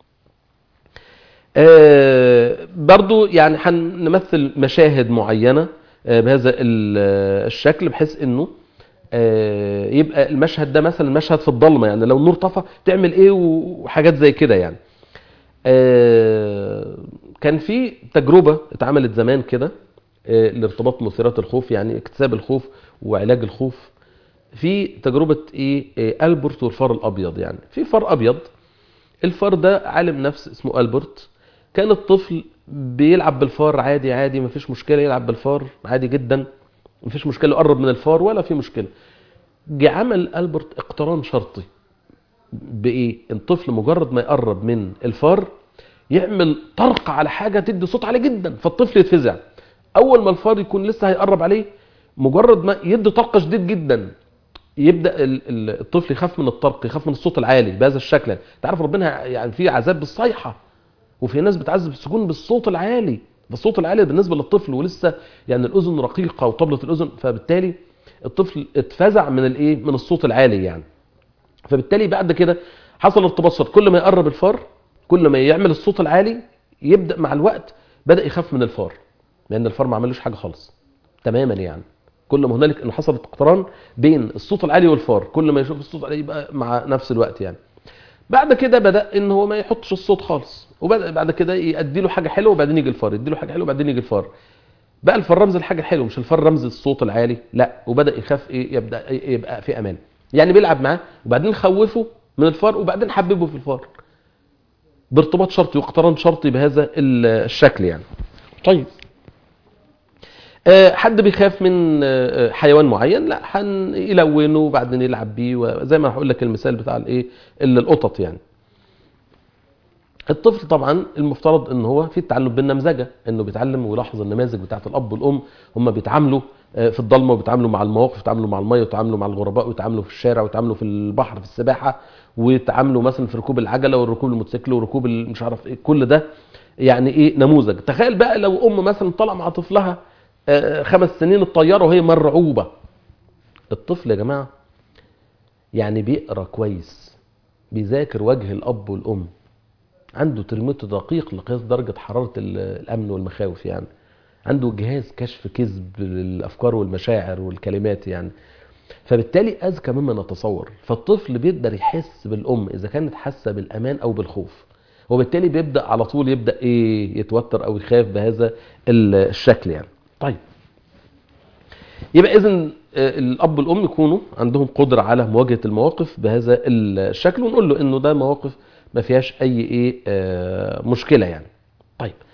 آه، برضو يعني هنمثل مشاهد معينة آه، بهذا ال- آه، الشكل بحيث انه آه، يبقى المشهد ده مثلا مشهد في الضلمة يعني لو النور طفى تعمل ايه وحاجات زي كده يعني آه، كان في تجربة اتعملت زمان كده آه، لارتباط مثيرات الخوف يعني اكتساب الخوف وعلاج الخوف في تجربة ايه آه، البرت والفار الابيض يعني في فار ابيض الفار ده عالم نفس اسمه البرت كان الطفل بيلعب بالفار عادي عادي مفيش مشكله يلعب بالفار عادي جدا مفيش مشكله يقرب من الفار ولا في مشكله جه عمل البرت اقتران شرطي بايه الطفل مجرد ما يقرب من الفار يعمل طرق على حاجه تدي صوت عالي جدا فالطفل يتفزع اول ما الفار يكون لسه هيقرب عليه مجرد ما يدي طرق شديد جدا يبدا ال- ال- الطفل يخاف من الطرق يخاف من الصوت العالي بهذا الشكل انت عارف ربنا يعني في عذاب بالصيحه وفي ناس بتعذب السكون بالصوت العالي بالصوت العالي بالنسبه للطفل ولسه يعني الاذن رقيقه وطبله الاذن فبالتالي الطفل اتفزع من الايه من الصوت العالي يعني فبالتالي بعد كده حصل ارتباط صوت كل ما يقرب الفار كل ما يعمل الصوت العالي يبدا مع الوقت بدا يخاف من الفار لان الفار ما عملوش حاجه خالص تماما يعني كل ما هنالك ان حصل اقتران بين الصوت العالي والفار كل ما يشوف الصوت العالي يبقى مع نفس الوقت يعني بعد كده بدا ان هو ما يحطش الصوت خالص وبدا بعد كده يدي له حاجه حلوه وبعدين يجي الفار يدي له حاجه حلوه وبعدين يجي الفار بقى الفار رمز الحاجه الحلوه مش الفار رمز الصوت العالي لا وبدا يخاف ايه يبدا إيه يبقى في امان يعني بيلعب معاه وبعدين خوفه من الفار وبعدين حببه في الفار بارتباط شرطي واقتران شرطي بهذا ال- الشكل يعني طيب آه، حد بيخاف من آه، حيوان معين لا هن يلونه وبعدين يلعب بيه وزي ما هقول لك المثال بتاع الايه ال- القطط يعني الطفل طبعا المفترض ان هو في التعلم بالنمذجه انه بيتعلم ويلاحظ النماذج بتاعه الاب والام هم بيتعاملوا آه، في الضلمه وبيتعاملوا مع المواقف ويتعاملوا مع الميه ويتعاملوا مع الغرباء ويتعاملوا في الشارع ويتعاملوا في البحر في السباحه ويتعاملوا مثلا في ركوب العجله وركوب الموتوسيكل وركوب ال- مش عارف ايه كل ده يعني ايه نموذج تخيل بقى لو ام مثلا طلع مع طفلها آه، خمس سنين الطياره وهي مرعوبه الطفل يا جماعه يعني بيقرا كويس بيذاكر وجه الاب والام عنده ترمومتر دقيق لقياس درجة حرارة ال- الأمن والمخاوف يعني عنده جهاز كشف كذب للأفكار والمشاعر والكلمات يعني فبالتالي أذكى مما نتصور فالطفل بيقدر يحس بالأم إذا كانت حاسة بالأمان أو بالخوف وبالتالي بيبدأ على طول يبدأ إيه يتوتر أو يخاف بهذا ال- الشكل يعني طيب يبقى إذن آه، الأب والأم يكونوا عندهم قدرة على مواجهة المواقف بهذا الشكل ونقول له إنه ده مواقف ما فيهاش أي إيه آه، مشكلة يعني طيب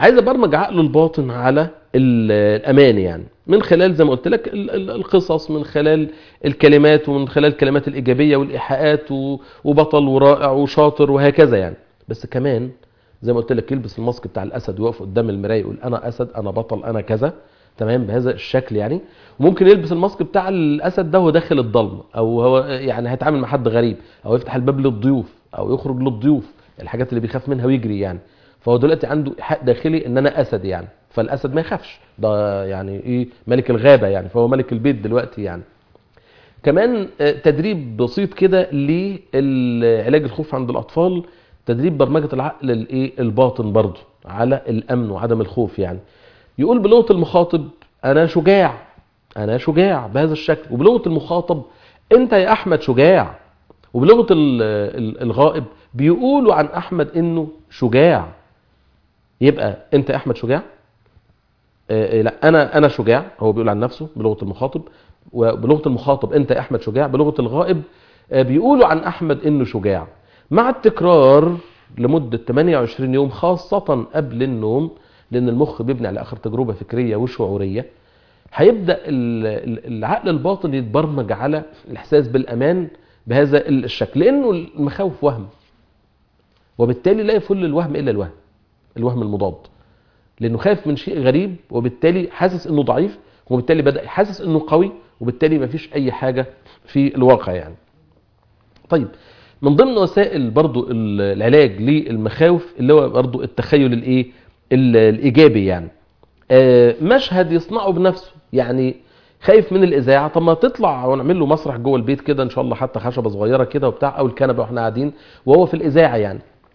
عايز ابرمج عقله الباطن على ال- الامان يعني من خلال زي ما قلت لك ال- ال- القصص من خلال الكلمات ومن خلال الكلمات الايجابيه والايحاءات و- وبطل ورائع وشاطر وهكذا يعني بس كمان زي ما قلت لك يلبس الماسك بتاع الاسد ويقف قدام المرايه يقول انا اسد انا بطل انا كذا تمام بهذا الشكل يعني وممكن يلبس الماسك بتاع الاسد ده وهو داخل الضلمه او هو يعني هيتعامل مع حد غريب او يفتح الباب للضيوف او يخرج للضيوف الحاجات اللي بيخاف منها ويجري يعني فهو دلوقتي عنده ايحاء داخلي ان انا اسد يعني فالاسد ما يخافش ده يعني ايه ملك الغابه يعني فهو ملك البيت دلوقتي يعني كمان آه، تدريب بسيط كده لعلاج الخوف عند الاطفال تدريب برمجه العقل الايه الباطن برضه على الامن وعدم الخوف يعني يقول بلغه المخاطب انا شجاع انا شجاع بهذا الشكل وبلغه المخاطب انت يا احمد شجاع وبلغه ال- ال- الغائب بيقولوا عن احمد انه شجاع يبقى انت يا احمد شجاع آه، آه، لا انا انا شجاع هو بيقول عن نفسه بلغه المخاطب وبلغه المخاطب انت يا احمد شجاع بلغه الغائب آه، بيقولوا عن احمد انه شجاع مع التكرار لمده 28 يوم خاصه قبل النوم لان المخ بيبني على اخر تجربه فكريه وشعوريه هيبدا ال- ال- العقل الباطن يتبرمج على الاحساس بالامان بهذا الشكل لانه المخاوف وهم وبالتالي لا يفل الوهم الا الوهم الوهم المضاد لانه خايف من شيء غريب وبالتالي حاسس انه ضعيف وبالتالي بدا حاسس انه قوي وبالتالي ما فيش اي حاجه في الواقع يعني طيب من ضمن وسائل برضو ال- العلاج للمخاوف اللي هو برضو التخيل الايه ال- الايجابي يعني آه، مشهد يصنعه بنفسه يعني خايف من الاذاعه طب ما تطلع ونعمل له مسرح جوه البيت كده ان شاء الله حتى خشبه صغيره كده وبتاع او الكنبه واحنا قاعدين وهو في الاذاعه يعني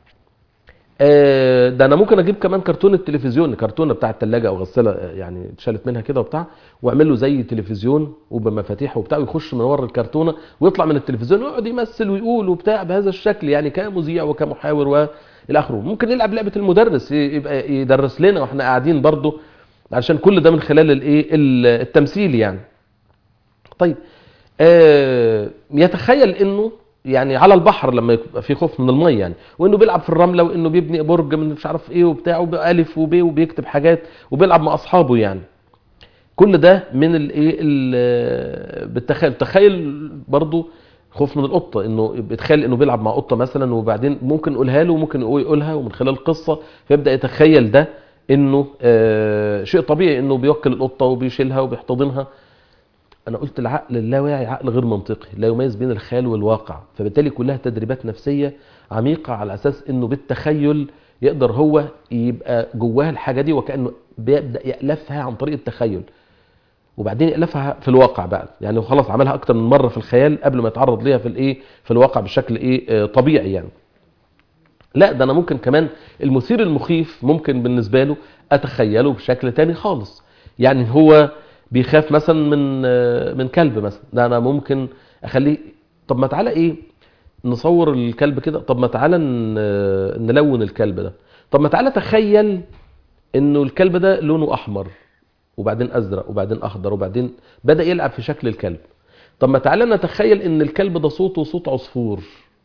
آه، ده انا ممكن اجيب كمان كرتون التلفزيون كرتونه بتاع الثلاجه او غساله آه، يعني اتشالت منها كده وبتاع واعمل له زي تلفزيون وبمفاتيح وبتاع ويخش من ورا الكرتونه ويطلع من التلفزيون ويقعد يمثل ويقول وبتاع بهذا الشكل يعني كمذيع وكمحاور والى اخره ممكن يلعب لعبه المدرس ي- يبقى يدرس لنا واحنا قاعدين برضه عشان كل ده من خلال الايه ال- التمثيل يعني طيب آه يتخيل انه يعني على البحر لما يبقى في خوف من الميه يعني وانه بيلعب في الرمله وانه بيبني برج من مش عارف ايه وبتاع وبالف وب وبيكتب حاجات وبيلعب مع اصحابه يعني كل ده من الايه ال- بالتخيل تخيل برضو خوف من القطه انه بيتخيل انه بيلعب مع قطه مثلا وبعدين ممكن يقولها له وممكن هو يقولها ومن خلال القصه فيبدا يتخيل ده انه آه شيء طبيعي انه بيوكل القطه وبيشيلها وبيحتضنها انا قلت العقل اللاواعي عقل غير منطقي لا يميز بين الخيال والواقع فبالتالي كلها تدريبات نفسيه عميقه على اساس انه بالتخيل يقدر هو يبقى جواه الحاجه دي وكانه بيبدا يالفها عن طريق التخيل وبعدين يالفها في الواقع بقى يعني هو خلاص عملها اكتر من مره في الخيال قبل ما يتعرض ليها في الايه في الواقع بشكل ايه آه، طبيعي يعني لا ده انا ممكن كمان المثير المخيف ممكن بالنسبه له اتخيله بشكل تاني خالص يعني هو بيخاف مثلا من آه، من كلب مثلا ده انا ممكن اخليه طب ما تعالى ايه نصور الكلب كده طب ما تعالى ن- آه، نلون الكلب ده طب ما تعالى تخيل انه الكلب ده لونه احمر وبعدين ازرق وبعدين اخضر وبعدين بدا يلعب في شكل الكلب طب ما تعالى نتخيل ان الكلب ده صوته صوت عصفور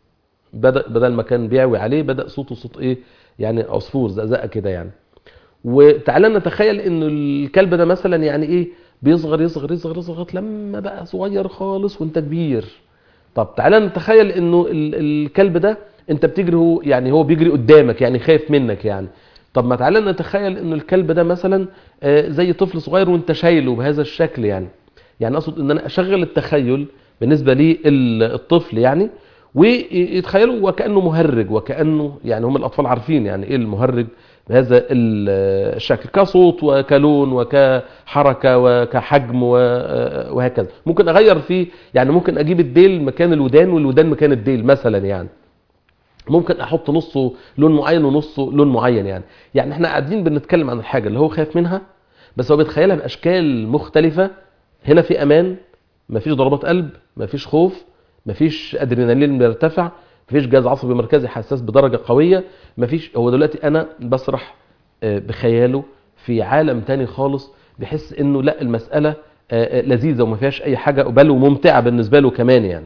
بدا بدل ما كان بيعوي عليه بدا صوته صوت ايه يعني عصفور زقزقه كده يعني وتعالى نتخيل ان الكلب ده مثلا يعني ايه بيصغر يصغر يصغر يصغر لغاية لما بقى صغير خالص وانت كبير طب تعالى نتخيل انه ال- الكلب ده انت بتجري هو يعني هو بيجري قدامك يعني خايف منك يعني طب ما تعالى نتخيل انه الكلب ده مثلا آه، زي طفل صغير وانت شايله بهذا الشكل يعني يعني اقصد ان انا اشغل التخيل بالنسبه للطفل يعني ويتخيلوا وكانه مهرج وكانه يعني هم الاطفال عارفين يعني ايه المهرج بهذا ال- الشكل كصوت وكلون وكحركه وكحجم و- وهكذا ممكن اغير فيه يعني ممكن اجيب الديل مكان الودان والودان مكان الديل مثلا يعني ممكن احط نصه لون معين ونصه لون معين يعني يعني احنا قاعدين بنتكلم عن الحاجه اللي هو خايف منها بس هو بيتخيلها باشكال مختلفه هنا في امان مفيش ضربات قلب مفيش خوف مفيش ادرينالين بيرتفع مفيش جهاز عصبي مركزي حساس بدرجه قويه مفيش هو دلوقتي انا بسرح آه، بخياله في عالم تاني خالص بحس انه لا المساله آه، آه، لذيذه وما فيهاش اي حاجه بل وممتعه بالنسبه له كمان يعني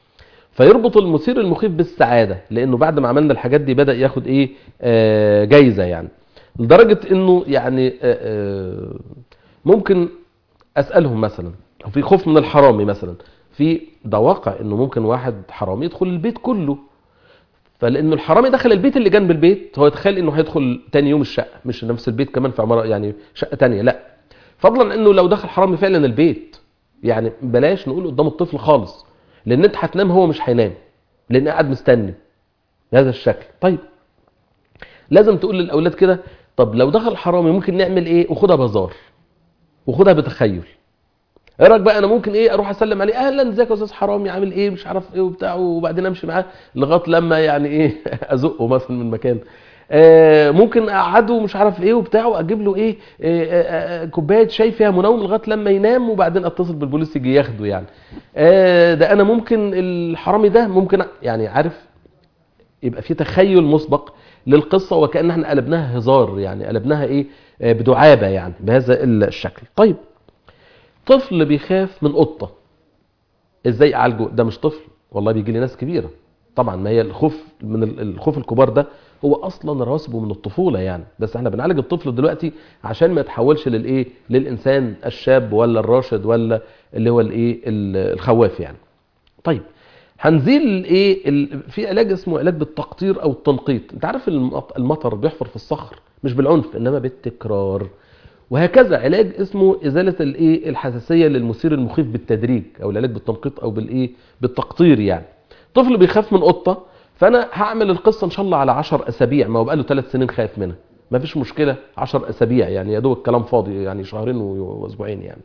فيربط المثير المخيف بالسعاده لانه بعد ما عملنا الحاجات دي بدا ياخد ايه آه جايزه يعني لدرجه انه يعني آه، آه، ممكن اسالهم مثلا أو في خوف من الحرامي مثلا في ده واقع انه ممكن واحد حرامي يدخل البيت كله فلانه الحرامي دخل البيت اللي جنب البيت هو يتخيل انه هيدخل تاني يوم الشقه مش نفس البيت كمان في عماره يعني شقه تانية لا فضلا انه لو دخل حرامي فعلا البيت يعني بلاش نقول قدام الطفل خالص لان انت هتنام هو مش هينام لان قاعد مستني بهذا الشكل طيب لازم تقول للاولاد كده طب لو دخل حرامي ممكن نعمل ايه وخدها بازار وخدها بتخيل ايه رايك بقى انا ممكن ايه اروح اسلم عليه اهلا ازيك يا استاذ حرامي عامل ايه مش عارف ايه وبتاع وبعدين امشي معاه لغايه لما يعني ايه ازقه مثلا من مكان آه ممكن اقعده مش عارف ايه وبتاع واجيب له ايه آه، آه، آه، كوبايه شاي فيها منوم لغايه لما ينام وبعدين اتصل بالبوليس يجي ياخده يعني آه ده انا ممكن الحرامي ده ممكن أ- يعني عارف يبقى في تخيل مسبق للقصه وكان احنا قلبناها هزار يعني قلبناها ايه آه، بدعابه يعني بهذا الشكل طيب طفل بيخاف من قطه ازاي اعالجه ده مش طفل والله بيجي لي ناس كبيره طبعا ما هي الخوف من ال- الخوف الكبار ده هو اصلا رواسبه من الطفوله يعني بس احنا بنعالج الطفل دلوقتي عشان ما يتحولش للايه للانسان الشاب ولا الراشد ولا اللي هو الايه ال- الخواف يعني طيب هنزيل ايه ال... في علاج اسمه علاج بالتقطير او التنقيط انت عارف المط- المطر بيحفر في الصخر مش بالعنف انما بالتكرار وهكذا علاج اسمه ازاله الايه الحساسيه للمثير المخيف بالتدريج او العلاج بالتنقيط او بالايه بالتقطير يعني طفل بيخاف من قطه فانا هعمل القصه ان شاء الله على 10 اسابيع ما هو بقاله 3 سنين خايف منها ما فيش مشكله 10 اسابيع يعني يا دوب الكلام فاضي يعني شهرين و- واسبوعين يعني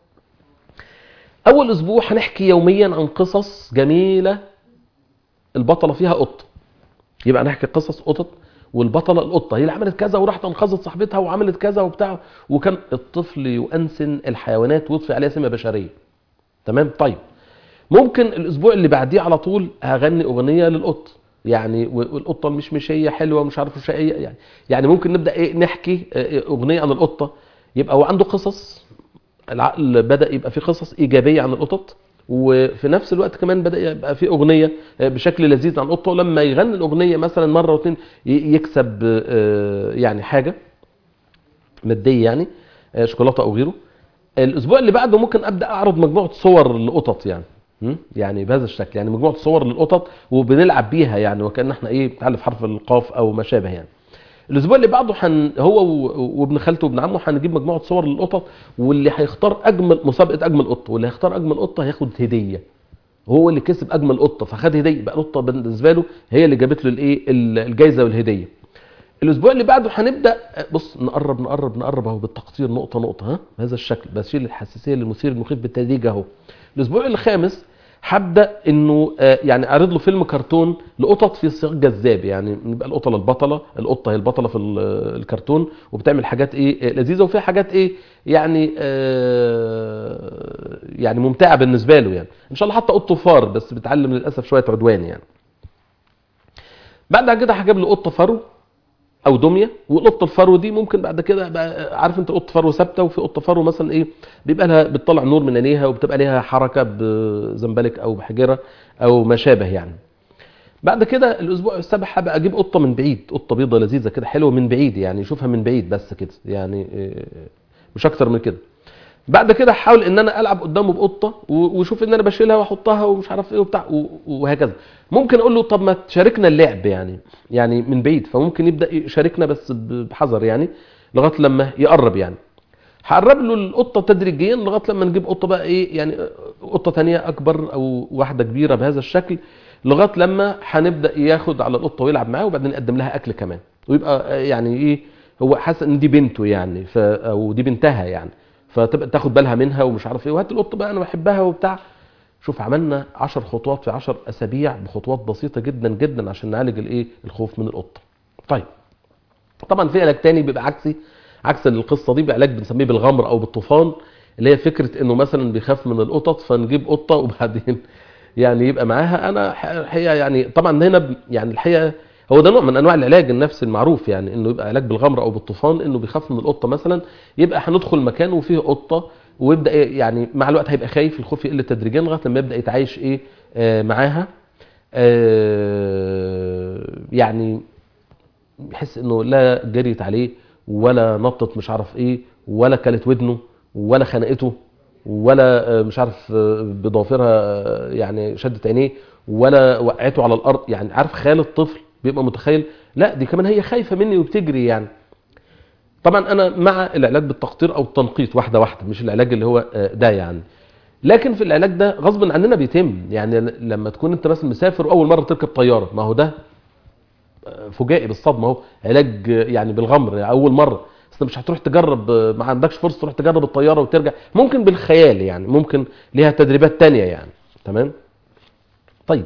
اول اسبوع هنحكي يوميا عن قصص جميله البطله فيها قطه يبقى نحكي قصص قطط والبطله القطه هي اللي عملت كذا وراحت انقذت صاحبتها وعملت كذا وبتاع وكان الطفل يؤنسن الحيوانات ويضفي عليها سمه بشريه تمام طيب ممكن الاسبوع اللي بعديه على طول هغني اغنيه للقط يعني و- والقطه المشمشيه حلوه مش عارف شقيه يعني يعني ممكن نبدا ايه نحكي آه، اغنيه عن القطه يبقى هو عنده قصص العقل بدا يبقى فيه قصص ايجابيه عن القطط وفي نفس الوقت كمان بدا يبقى في اغنيه بشكل لذيذ عن القطه ولما يغني الاغنيه مثلا مره واثنين ي- يكسب آه، يعني حاجه ماديه يعني آه، شوكولاته او غيره الاسبوع اللي بعده ممكن ابدا اعرض مجموعه صور لقطط يعني م? يعني بهذا الشكل يعني مجموعه صور للقطط وبنلعب بيها يعني وكان احنا ايه بنتعلم حرف القاف او ما شابه يعني الاسبوع اللي بعده حن هو و- وابن خالته وابن عمه هنجيب مجموعه صور للقطط واللي هيختار اجمل مسابقه اجمل قطه واللي هيختار اجمل قطه هياخد هديه هو اللي كسب اجمل قطه فخد هديه بقى القطه بالنسبه له هي اللي جابت له الايه ال- الجايزه والهديه الاسبوع اللي بعده هنبدا بص نقرب نقرب نقرب اهو بالتقطير نقطه نقطه ها بهذا الشكل بشيل الحساسيه للمثير المخيف بالتدريج اهو الاسبوع الخامس هبدا انه آه، يعني اعرض له فيلم كرتون لقطط في سياق جذاب يعني يبقى القطه البطله القطه هي البطله في ال- الكرتون وبتعمل حاجات ايه آه، لذيذه وفيها حاجات ايه يعني آه يعني ممتعه بالنسبه له يعني ان شاء الله حتى قطه فار بس بتعلم للاسف شويه عدوان يعني بعد كده هجيب له قطه فرو او دميه والقطه الفرو دي ممكن بعد كده بقى عارف انت قطه فرو ثابته وفي قطه فرو مثلا ايه بيبقى لها بتطلع نور من عينيها وبتبقى ليها حركه بزنبلك او بحجره او ما شابه يعني بعد كده الاسبوع السابع هبقى اجيب قطه من بعيد قطه بيضه لذيذه كده حلوه من بعيد يعني شوفها من بعيد بس كده يعني إيه، مش اكتر من كده بعد كده احاول ان انا العب قدامه بقطه و- واشوف ان انا بشيلها واحطها ومش عارف ايه وبتاع و- وهكذا ممكن اقول له طب ما تشاركنا اللعب يعني يعني من بعيد فممكن يبدا يشاركنا بس ب- بحذر يعني لغايه لما يقرب يعني هقرب له القطه تدريجيا لغايه لما نجيب قطه بقى ايه يعني قطه تانية اكبر او واحده كبيره بهذا الشكل لغايه لما هنبدا ياخد على القطه ويلعب معاها وبعدين نقدم لها اكل كمان ويبقى يعني ايه هو حاسس ان دي بنته يعني ف او دي بنتها يعني فتبقى تاخد بالها منها ومش عارف ايه وهات القطه بقى انا بحبها وبتاع شوف عملنا 10 خطوات في 10 اسابيع بخطوات بسيطه جدا جدا عشان نعالج الايه الخوف من القطه طيب طبعا في علاج تاني بيبقى عكسي عكس القصه دي بعلاج بنسميه بالغمر او بالطوفان اللي هي فكره انه مثلا بيخاف من القطط فنجيب قطه وبعدين يعني يبقى معاها انا الحقيقه يعني طبعا هنا ب- يعني الحقيقه هو ده نوع من انواع العلاج النفسي المعروف يعني انه يبقى علاج بالغمر او بالطوفان انه بيخاف من القطه مثلا يبقى هندخل مكان وفيه قطه ويبدا إيه يعني مع الوقت هيبقى خايف الخوف يقل تدريجيا لغايه لما يبدا يتعايش ايه آه معاها آه يعني يحس انه لا جريت عليه ولا نطت مش عارف ايه ولا كلت ودنه ولا خنقته ولا آه، مش عارف آه، بضوافرها آه، يعني شدت عينيه ولا وقعته على الارض يعني عارف خيال الطفل بيبقى متخيل لا دي كمان هي خايفه مني وبتجري يعني طبعا انا مع العلاج بالتقطير او التنقيط واحده واحده مش العلاج اللي هو آه، ده يعني لكن في العلاج ده غصب عننا بيتم يعني ل- لما تكون انت مثلا مسافر واول مره تركب طياره ما هو ده آه، فجائي بالصدمه اهو علاج آه، يعني بالغمر يعني اول مره بس انت مش هتروح تجرب آه، ما عندكش فرصه تروح تجرب الطياره وترجع ممكن بالخيال يعني ممكن ليها تدريبات تانية يعني تمام طيب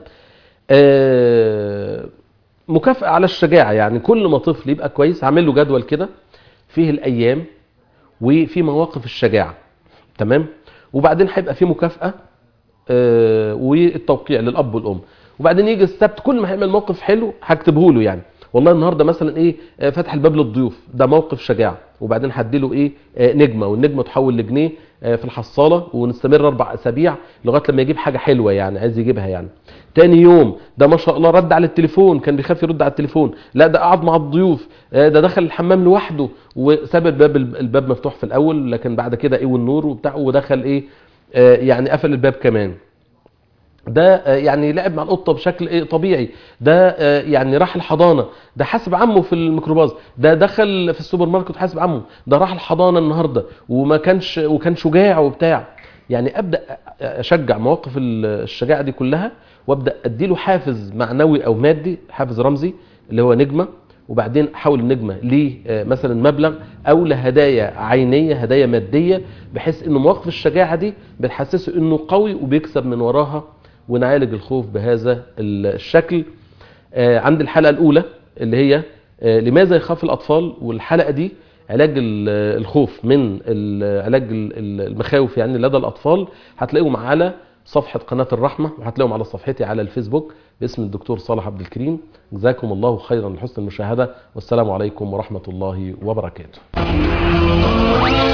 آه، مكافأة على الشجاعة يعني كل ما طفل يبقى كويس هعمل له جدول كده فيه الأيام وفي مواقف الشجاعة تمام وبعدين هيبقى في مكافأة آه، والتوقيع للأب والأم وبعدين يجي السبت كل ما هيعمل موقف حلو هكتبه له يعني والله النهارده مثلا ايه آه، فتح الباب للضيوف ده موقف شجاعه وبعدين هديله ايه آه، نجمه والنجمه تحول لجنيه آه، في الحصاله ونستمر اربع اسابيع لغايه لما يجيب حاجه حلوه يعني عايز يجيبها يعني تاني يوم ده ما شاء الله رد على التليفون كان بيخاف يرد على التليفون لا ده قعد مع الضيوف آه، ده دخل الحمام لوحده وساب الباب الباب مفتوح في الاول لكن بعد كده ايه والنور وبتاع ودخل ايه آه، يعني قفل الباب كمان ده آه، يعني لعب مع القطه بشكل ايه طبيعي ده آه، يعني راح الحضانه ده حاسب عمه في الميكروباص ده دخل في السوبر ماركت وحاسب عمه ده راح الحضانه النهارده وما كانش وكان شجاع وبتاع يعني ابدا اشجع مواقف الشجاعه دي كلها وابدا اديله حافز معنوي او مادي حافز رمزي اللي هو نجمه وبعدين احول النجمه لمثلا مبلغ او لهدايا عينيه هدايا ماديه بحيث ان مواقف الشجاعه دي بتحسسه انه قوي وبيكسب من وراها ونعالج الخوف بهذا الشكل آه، عند الحلقه الاولى اللي هي آه، لماذا يخاف الاطفال والحلقه دي علاج ال- الخوف من ال- علاج ال- ال- المخاوف يعني لدى الاطفال هتلاقيهم على صفحه قناه الرحمه وهتلاقيهم على صفحتي على الفيسبوك باسم الدكتور صالح عبد الكريم جزاكم الله خيرا لحسن المشاهده والسلام عليكم ورحمه الله وبركاته